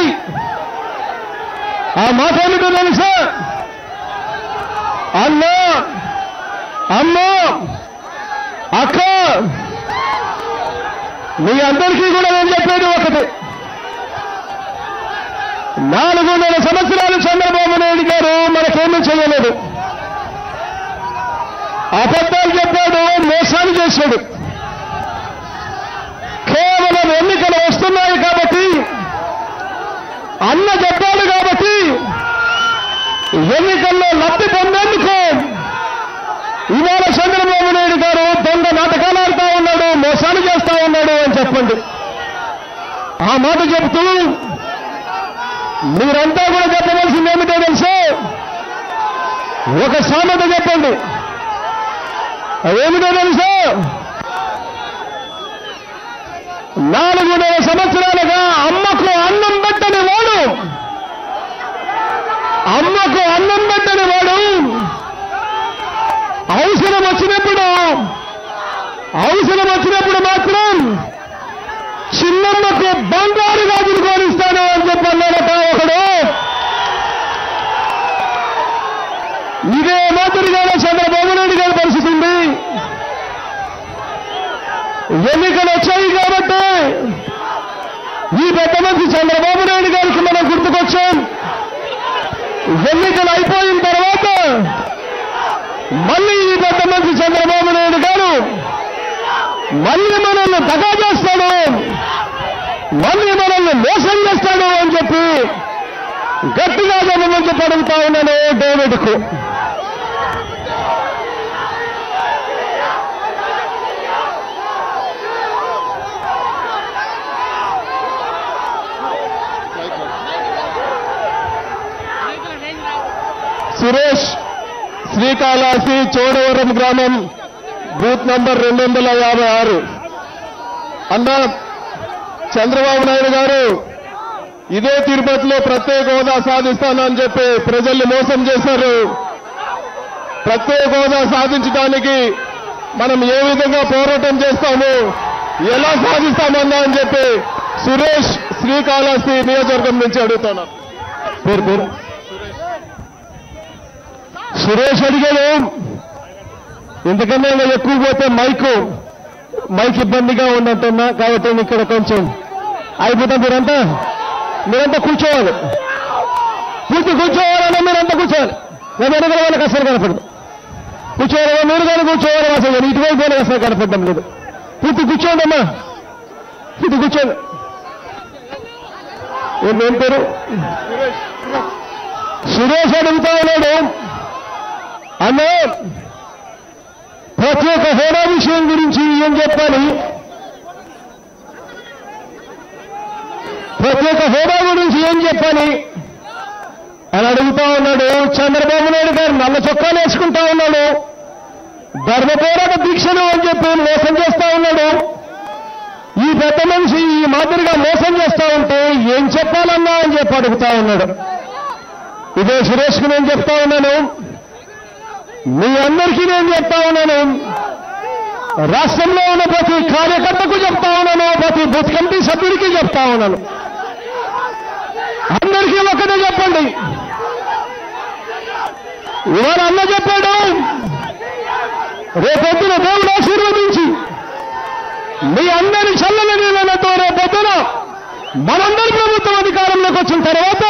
ఆ మాట ఏమిటో తెలుసా అన్న అమ్మ అక్క మీ అందరికీ కూడా నేను చెప్పేది ఒకటి నాలుగున్నర సంవత్సరాలు చంద్రబాబు నాయుడు గారు మనకేమీ చేయలేదు అబద్ధాలు చెప్పాడు మోసాలు చేశాడు కేవలం ఎన్నికలు వస్తున్నాయి కాబట్టి అన్న చెప్పాడు కాబట్టి ఎన్నికల్లో లబ్ధి పొందేందుకు ఇవాళ చంద్రబాబు నాయుడు గారు దొంగ నాటకాలు ఆడుతా ఉన్నాడు మోసాలు చేస్తా ఉన్నాడు అని చెప్పండి ఆ మాట చెప్తూ మీరంతా కూడా చెప్పవలసింది ఏమిటో తెలుసు ఒక సామెత చెప్పండి అదేమిటో తెలుసు నాలుగున్నర సంవత్సరాలుగా అమ్మకు అన్నం పెట్టని వాడు అమ్మకు అన్నం పెట్టని వాడు అవసరం వచ్చినప్పుడు అవసరం వచ్చినప్పుడు మాత్రం చిన్నమ్మకు బంగారు గాజులు కోరిస్తాను అని చెప్పన్నాడట ఒకడు ఇదే మాదిరిగానే చంద్రబాబు నాయుడు గారి పరిస్థితి ఉంది ఎన్నికలు వచ్చాయి కాబట్టి ఈ పెద్ద మనిషి చంద్రబాబు నాయుడు గారికి మనం గుర్తుకొచ్చాం ఎన్నికలు అయిపోయిన తర్వాత మళ్ళీ ఈ పెద్ద మనిషి చంద్రబాబు నాయుడు గారు మళ్ళీ మనల్ని దగా చేస్తాడు మళ్ళీ మనల్ని మోసం చేస్తాడు అని చెప్పి గట్టిగా చెప్పమని చెప్పి అడుగుతా ఉన్నాను డేవిడ్కు సురేష్ శ్రీకాళహస్తి చోడవరం గ్రామం బూత్ నంబర్ రెండు వందల యాభై ఆరు అన్న చంద్రబాబు నాయుడు గారు ఇదే తిరుపతిలో ప్రత్యేక హోదా సాధిస్తానని చెప్పి ప్రజల్ని మోసం చేశారు ప్రత్యేక హోదా సాధించడానికి మనం ఏ విధంగా పోరాటం చేస్తాము ఎలా సాధిస్తామన్నా అని చెప్పి సురేష్ శ్రీకాళహస్తి నియోజకవర్గం నుంచి అడుగుతున్నాను పేరు పేరు సురేష్ అడిగాడు ఎందుకంటే ఇంకా ఎక్కువ పోతే మైకు మైక్ ఇబ్బందిగా ఉన్నట్టున్నా కాబట్టి నేను ఇక్కడ కొంచెం అయిపోతాం మీరంతా మీరంతా కూర్చోవాలి పూర్తి కూర్చోవాలన్నా మీరంతా కూర్చోవాలి నేను వెనకాల వాళ్ళకి అసలు కనపడదు కూర్చోవాలి మీరు కానీ కూర్చోవాలి అసలు నేను ఇటువైపు వాళ్ళకి అసలు కనపడడం లేదు పూర్తి కూర్చోండి అమ్మా పూర్తి కూర్చోండి ఏం ఏం పేరు సురేష్ అడుగుతా ఉన్నాడు అన్నో ప్రత్యేక హోదా విషయం గురించి ఏం చెప్పాలి ప్రత్యేక హోదా గురించి ఏం చెప్పాలి అని అడుగుతా ఉన్నాడు చంద్రబాబు నాయుడు గారు నల్ల చొక్కాలు వేసుకుంటా ఉన్నాడు ధర్మ పోరాట దీక్షలు అని చెప్పి మోసం చేస్తా ఉన్నాడు ఈ పెద్ద మనిషి ఈ మాదిరిగా మోసం చేస్తా ఉంటే ఏం చెప్పాలన్నా అని చెప్పి అడుగుతా ఉన్నాడు ఇదే సురేష్కి నేను చెప్తా ఉన్నాను మీ అందరికీ నేను చెప్తా ఉన్నాను రాష్ట్రంలో ఉన్న ప్రతి కార్యకర్తకు చెప్తా ఉన్నాను ప్రతి బూత్ కమిటీ సభ్యుడికి చెప్తా ఉన్నాను అందరికీ ఒకటే చెప్పండి ఇవాళ అన్న చెప్పాడు రేపొద్దున దేవుడు ఆశీర్వదించి మీ అందరి చల్లని నీళ్ళతో రేపొద్దున మనందరి ప్రభుత్వం అధికారంలోకి వచ్చిన తర్వాత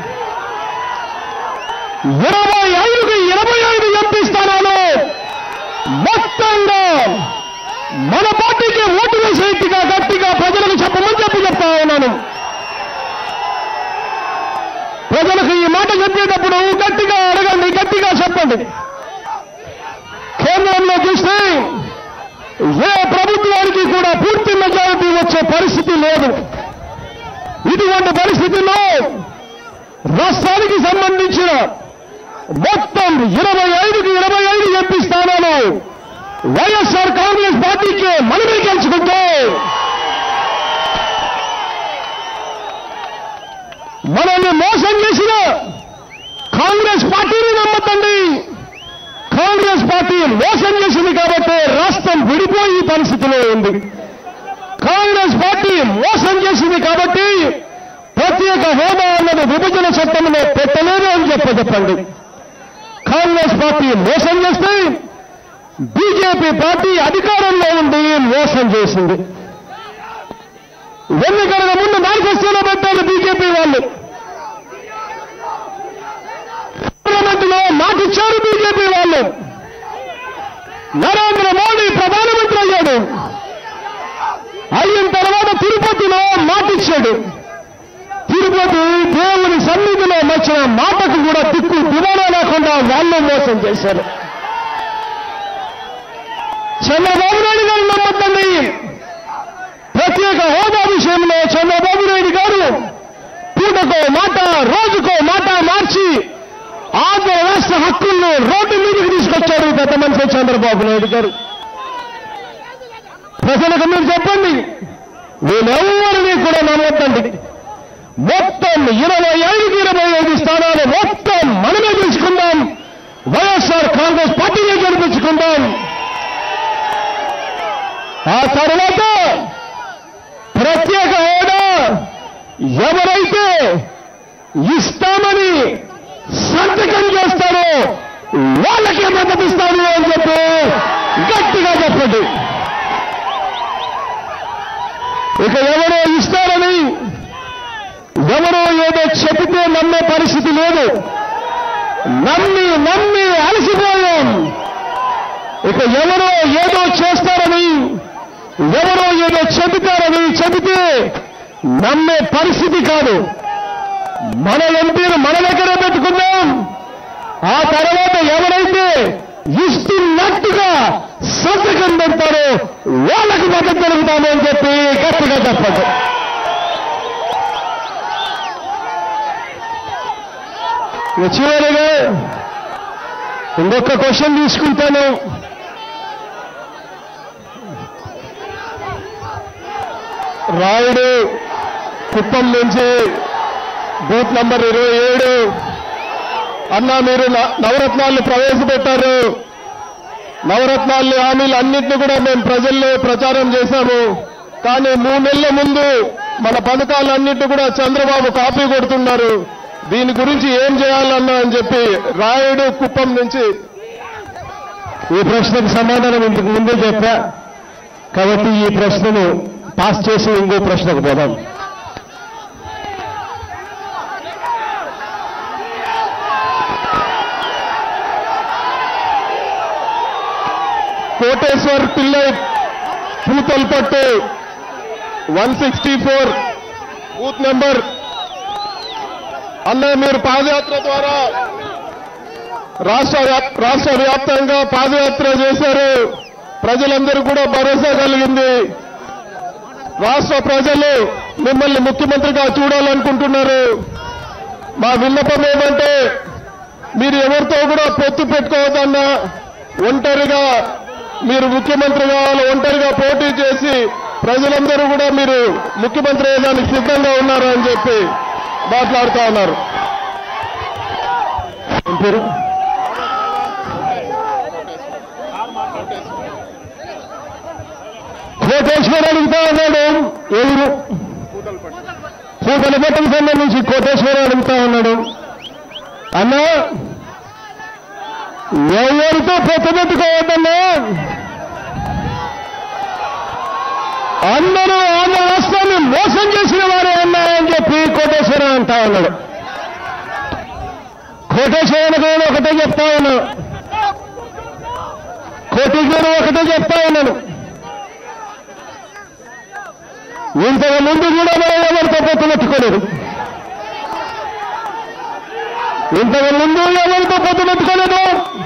ఇరవై ఐదుకి ఇరవై ఐదు ఎంపీ స్థానాలు మొత్తంగా మన పార్టీకి ఓటు వేసేట్టుగా గట్టిగా ప్రజలకు చెప్పమని చెప్పి చెప్తా ఉన్నాను ప్రజలకు ఈ మాట చెప్పేటప్పుడు గట్టిగా అడగండి గట్టిగా చెప్పండి కేంద్రంలో చూస్తే ఏ ప్రభుత్వానికి కూడా పూర్తి మెజారిటీ వచ్చే పరిస్థితి లేదు ఇటువంటి పరిస్థితుల్లో రాష్ట్రానికి సంబంధించిన మొత్తం ఇరవై ఐదుకి ఇరవై ఐదు ఎంపీ స్థానాలు వైఎస్ఆర్ కాంగ్రెస్ పార్టీకి మనమే గెలుచుకుంటే మనల్ని మోసం చేసిన కాంగ్రెస్ పార్టీని నమ్మతండి కాంగ్రెస్ పార్టీ మోసం చేసింది కాబట్టి రాష్ట్రం విడిపోయి ఈ పరిస్థితిలో ఉంది కాంగ్రెస్ పార్టీ మోసం చేసింది కాబట్టి ప్రత్యేక హోదా అన్నది విభజన చట్టంలో పెట్టలేదు అని చెప్ప చెప్పండి కాంగ్రెస్ పార్టీ మోసం చేస్తే బీజేపీ పార్టీ అధికారంలో ఉండి మోసం చేసింది ఎన్నికల ముందు మేనిఫెస్టోలో పెట్టారు బీజేపీ వాళ్ళు పార్లమెంట్ లో మాటిచ్చారు బీజేపీ వాళ్ళు నరేంద్ర మోడీ ప్రధానమంత్రి అయ్యాడు అయిన తర్వాత తిరుపతిలో మాటిచ్చాడు తిరుపతి దేవుని సన్నిధిలో వచ్చిన మాటకు కూడా దిక్కు దివాణా లేకుండా వాళ్ళు మోసం చేశారు చంద్రబాబు నాయుడు గారు నమ్మద్దండి ప్రత్యేక హోదా విషయంలో చంద్రబాబు నాయుడు గారు పూటకో మాట రోజుకో మాట మార్చి ఆంధ్ర రాష్ట్ర హక్కులను రోడ్డు మీదకి తీసుకొచ్చాడు ఈ పెద్ద మనిషి చంద్రబాబు నాయుడు గారు ప్రజలకు మీరు చెప్పండి వీళ్ళెవ్వరినీ కూడా నమ్మొద్దండి మొత్తం ఇరవై ఐదుకి ఇరవై ఐదు స్థానాలు మొత్తం మనమే తీసుకుందాం వైఎస్ఆర్ కాంగ్రెస్ పార్టీని గెలిపించుకుందాం ఆ తర్వాత ప్రత్యేక హోదా ఎవరైతే ఇస్తామని సంతకం చేస్తారో వాళ్ళకే మద్దతిస్తాను అని చెప్పి గట్టిగా చెప్పండి ఇక ఎవరో ఇస్తారని ఎవరో ఏదో చెబితే నమ్మే పరిస్థితి లేదు నమ్మి నమ్మి అలసిపోయాం ఇక ఎవరో ఏదో చేస్తారని ఎవరో ఏదో చెబుతారని చెబితే నమ్మే పరిస్థితి కాదు మన ఎంపీలు మన దగ్గరే పెట్టుకుందాం ఆ తర్వాత ఎవరైతే ఇస్తున్నట్టుగా సంతకం పెడతారో వాళ్ళకి మద్దతు జరుగుతాము అని చెప్పి గట్టిగా చెప్పండి ఇక చివరిగా ఇంకొక క్వశ్చన్ తీసుకుంటాను రాయుడు కుప్పం నుంచి బూత్ నంబర్ ఇరవై ఏడు అన్న మీరు న- నవరత్నాలు ప్రవేశపెట్టారు నవరత్నాలు హామీలు అన్నింటినీ కూడా మేము ప్రజల్లో ప్రచారం చేశాము కానీ మూడు నెలల ముందు మన పథకాలన్నింటినీ కూడా చంద్రబాబు కాపీ కొడుతున్నారు దీని గురించి ఏం చేయాలన్నా అని చెప్పి రాయుడు కుప్పం నుంచి ఈ ప్రశ్నకు సమాధానం ఇంతకు ముందే చెప్పా కాబట్టి ఈ ప్రశ్నను పాస్ చేసి ఇంకో ప్రశ్నకు పోదాం Koteshwar Pillai Puthalapattu one sixty four booth number అన్న మీరు పాదయాత్ర ద్వారా రాష్ట్ర వ్యాప్- రాష్ట్ర వ్యాప్తంగా పాదయాత్ర చేశారు ప్రజలందరూ కూడా భరోసా కలిగింది రాష్ట్ర ప్రజలు మిమ్మల్ని ముఖ్యమంత్రిగా చూడాలనుకుంటున్నారు మా విన్నపం ఏమంటే మీరు ఎవరితో కూడా పొత్తు పెట్టుకోవద్దన్నా ఒంటరిగా మీరు ముఖ్యమంత్రి కావాలి ఒంటరిగా పోటీ చేసి ప్రజలందరూ కూడా మీరు ముఖ్యమంత్రి అయ్యడానికి సిద్ధంగా ఉన్నారు అని చెప్పి మాట్లాడుతా ఉన్నారు ఏం పేరు కోటేశ్వర అడుగుతా ఉన్నాడు ఎవరు పూతలపట్టకు సంబంధించి కోటేశ్వర అడుగుతా ఉన్నాడు అన్నా ఎవరితో పొత్తు పెట్టుకోవద్దన్నా అందరూ ఆంధ్ర రాష్ట్రాన్ని మోసం చేసిన వారే అన్నా అని చెప్పి కోటేశ్వరం అంటా ఉన్నాడు కోటేశ్వరానికి నేను ఒకటే చెప్తా ఉన్నాను కోటేశ్వరం ఒకటే చెప్తా ఉన్నాను ఇంతకు ముందు కూడా మనం ఎవరితో పొత్తు పెట్టుకోలేదు ఇంతకు ముందు ఎవరితో పొత్తు పెట్టుకోలేదు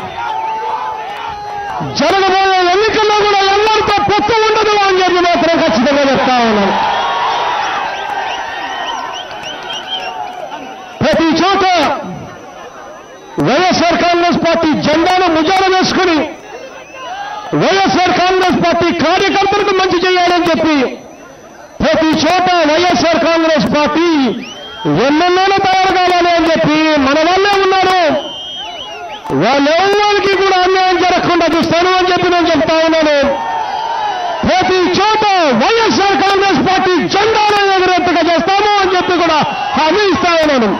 జరగబోయే ఎన్నికల్లో కూడా ఎవరితో పొత్తు ఉండదు అని చెప్పి మాత్రం ఖచ్చితంగా చెప్తా ఉన్నాను ప్రతి చోట వైఎస్ఆర్ కాంగ్రెస్ పార్టీ జెండాను ముజాన వేసుకుని వైఎస్ఆర్ కాంగ్రెస్ పార్టీ కార్యకర్తలకు మంచి చేయాలని చెప్పి ప్రతి చోట వైఎస్ఆర్ కాంగ్రెస్ పార్టీ ఎన్నెన్నోనూ తయారు కావాలి అని చెప్పి మన వాళ్ళే ఉన్నారు వాళ్ళెవ్వరికి కూడా అన్యాయం జరగకుండా చూస్తాను అని చెప్పి నేను చెప్తా ఉన్నాను ప్రతి చోట వైఎస్ఆర్ కాంగ్రెస్ పార్టీ జెండాను ఎగురెత్తుగా చేస్తాము అని చెప్పి కూడా హామీ ఇస్తా ఉన్నాను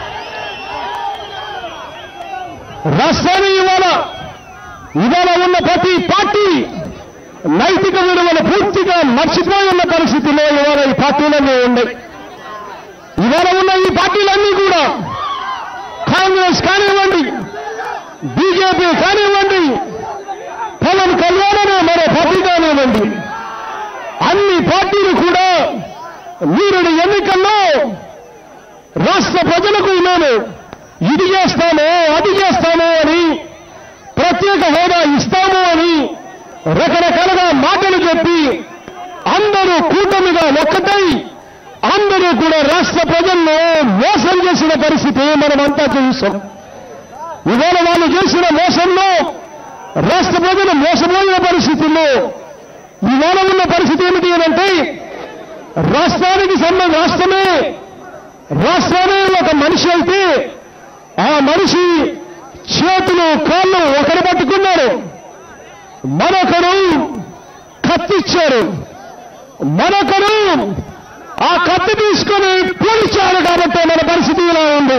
రాష్ట్రాన్ని ఇవాళ ఇవాళ ఉన్న ప్రతి పార్టీ నైతిక విలువలు పూర్తిగా మర్చిపోయి ఉన్న పరిస్థితిలో ఇవాళ ఈ పార్టీలన్నీ ఉన్నాయి ఇవాళ ఉన్న ఈ పార్టీలన్నీ కూడా కాంగ్రెస్ కానివ్వండి బీజేపీ కానివ్వండి పవన్ కళ్యాణ్ అనే మరో పార్టీ కానివ్వండి అన్ని పార్టీలు కూడా మీరుడి ఎన్నికల్లో రాష్ట్ర ప్రజలకు మేము ఇది చేస్తాము అది చేస్తాము అని ప్రత్యేక హోదా ఇస్తాము అని రకరకాలుగా మాటలు చెప్పి అందరూ కూటమిగా ఒక్కటై అందరూ కూడా రాష్ట్ర ప్రజల్లో మోసం చేసిన పరిస్థితి మనమంతా చూస్తాం ఇవాళ వాళ్ళు చేసిన మోసంలో రాష్ట్ర ప్రజలు మోసపోయిన పరిస్థితుల్లో ఇవాళ ఉన్న పరిస్థితి ఏమిటి అంటే రాష్ట్రానికి సంబంధ రాష్ట్రమే రాష్ట్రమే ఒక మనిషి అయితే ఆ మనిషి చేతులు కాళ్ళు ఒకరు పట్టుకున్నారు మరొకరు కత్తిచ్చారు మరొకరు ఆ కత్తి తీసుకొని పోలిచారు కాబట్టి మన పరిస్థితి ఇలా ఉంది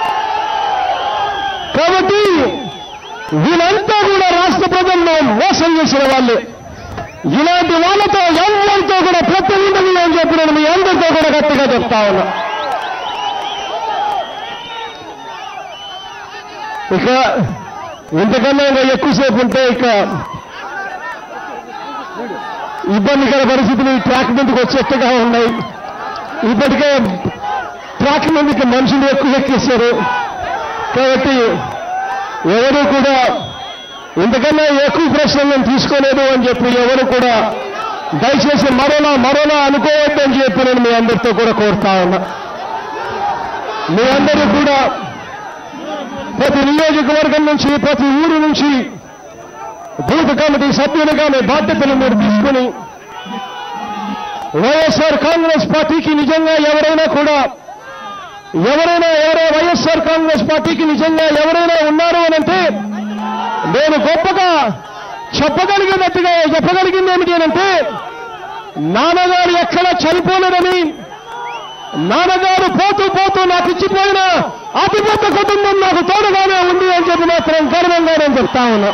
కాబట్టి వీళ్ళంతా కూడా రాష్ట్ర ప్రజలను మోసం చేసిన వాళ్ళే ఇలాంటి వాళ్ళతో ఎవరితో కూడా ప్రతి ఉండదు అని చెప్పి నేను మీ అందరితో కూడా గట్టిగా చెప్తా ఉన్నా ఇక ఇంతకన్నా ఇంకా ఎక్కువసేపు ఉంటే ఇక ఇబ్బందికర పరిస్థితులు ఈ ట్రాక్ మీదకి వచ్చేట్టుగా ఉన్నాయి ఇప్పటికే ట్రాక్ మీదకి మనుషులు ఎక్కువ ఎక్కేశారు కాబట్టి ఎవరు కూడా ఇంతకన్నా ఎక్కువ ప్రశ్నలు నేను తీసుకోలేదు అని చెప్పి ఎవరు కూడా దయచేసి మరోలా మరోలా అనుకోవద్దు అని చెప్పి నేను మీ అందరితో కూడా కోరుతా ఉన్నా మీ అందరూ కూడా ప్రతి నియోజకవర్గం నుంచి ప్రతి ఊరు నుంచి బూత్ కమిటీ సభ్యులుగా మీ బాధ్యతలు మీరు తీసుకుని వైఎస్ఆర్ కాంగ్రెస్ పార్టీకి నిజంగా ఎవరైనా కూడా ఎవరైనా ఎవరో వైఎస్ఆర్ కాంగ్రెస్ పార్టీకి నిజంగా ఎవరైనా ఉన్నారు అనంటే నేను గొప్పగా చెప్పగలిగినట్టుగా చెప్పగలిగింది ఏమిటి అనంటే నాన్నగారు ఎక్కడ చనిపోలేదని నాన్నగారు పోతూ పోతూ నాకు ఇచ్చిపోయిన అతిపెద్ద కుటుంబం నాకు తోడుగానే ఉంది అని చెప్పి మాత్రం గర్వంగా నేను చెప్తా ఉన్నా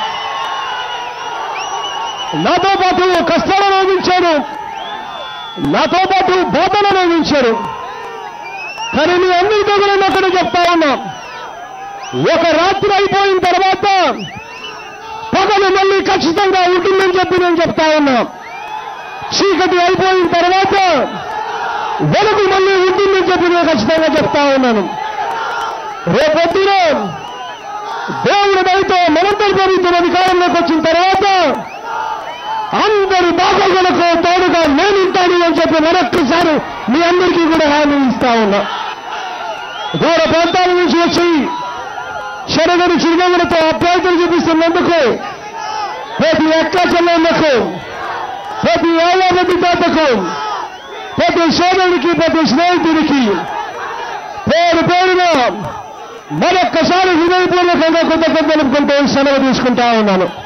నాతో పాటు కష్టాలు అనుభవించారు నాతో పాటు బోధన అనుభవించారు కానీ మీ అందరితో కూడా నేను ఒకటి చెప్తా ఉన్నా ఒక రాత్రి అయిపోయిన తర్వాత పగలు మళ్ళీ ఖచ్చితంగా ఉంటుందని చెప్పి నేను చెప్తా ఉన్నా చీకటి అయిపోయిన తర్వాత వెలుగు మళ్ళీ ఉంటుందని చెప్పి నేను ఖచ్చితంగా చెప్తా ఉన్నాను రేపొద్దున దేవుడి దయతో మనందరి ప్రభుత్వం అధికారంలోకి వచ్చిన తర్వాత అందరి బాగోగులకు తోడుగా నేను ఉంటాను అని చెప్పి మరొక్కసారి మీ అందరికీ కూడా హామీ ఇస్తా ఉన్నా దూర ప్రాంతాల నుంచి వచ్చి శరగని చిరునవ్వులతో అభ్యర్థులు చూపిస్తున్నందుకు ప్రతి అక్క చెల్లెళ్లకు ప్రతి ఆయామతి తాతకు ప్రతి సోదరుడికి ప్రతి స్నేహితుడికి పేరు పేరున మరొక్కసారి హృదయపూర్వకంగా కృతజ్ఞతలు తెలుపుకుంటూ సెలవు తీసుకుంటా ఉన్నాను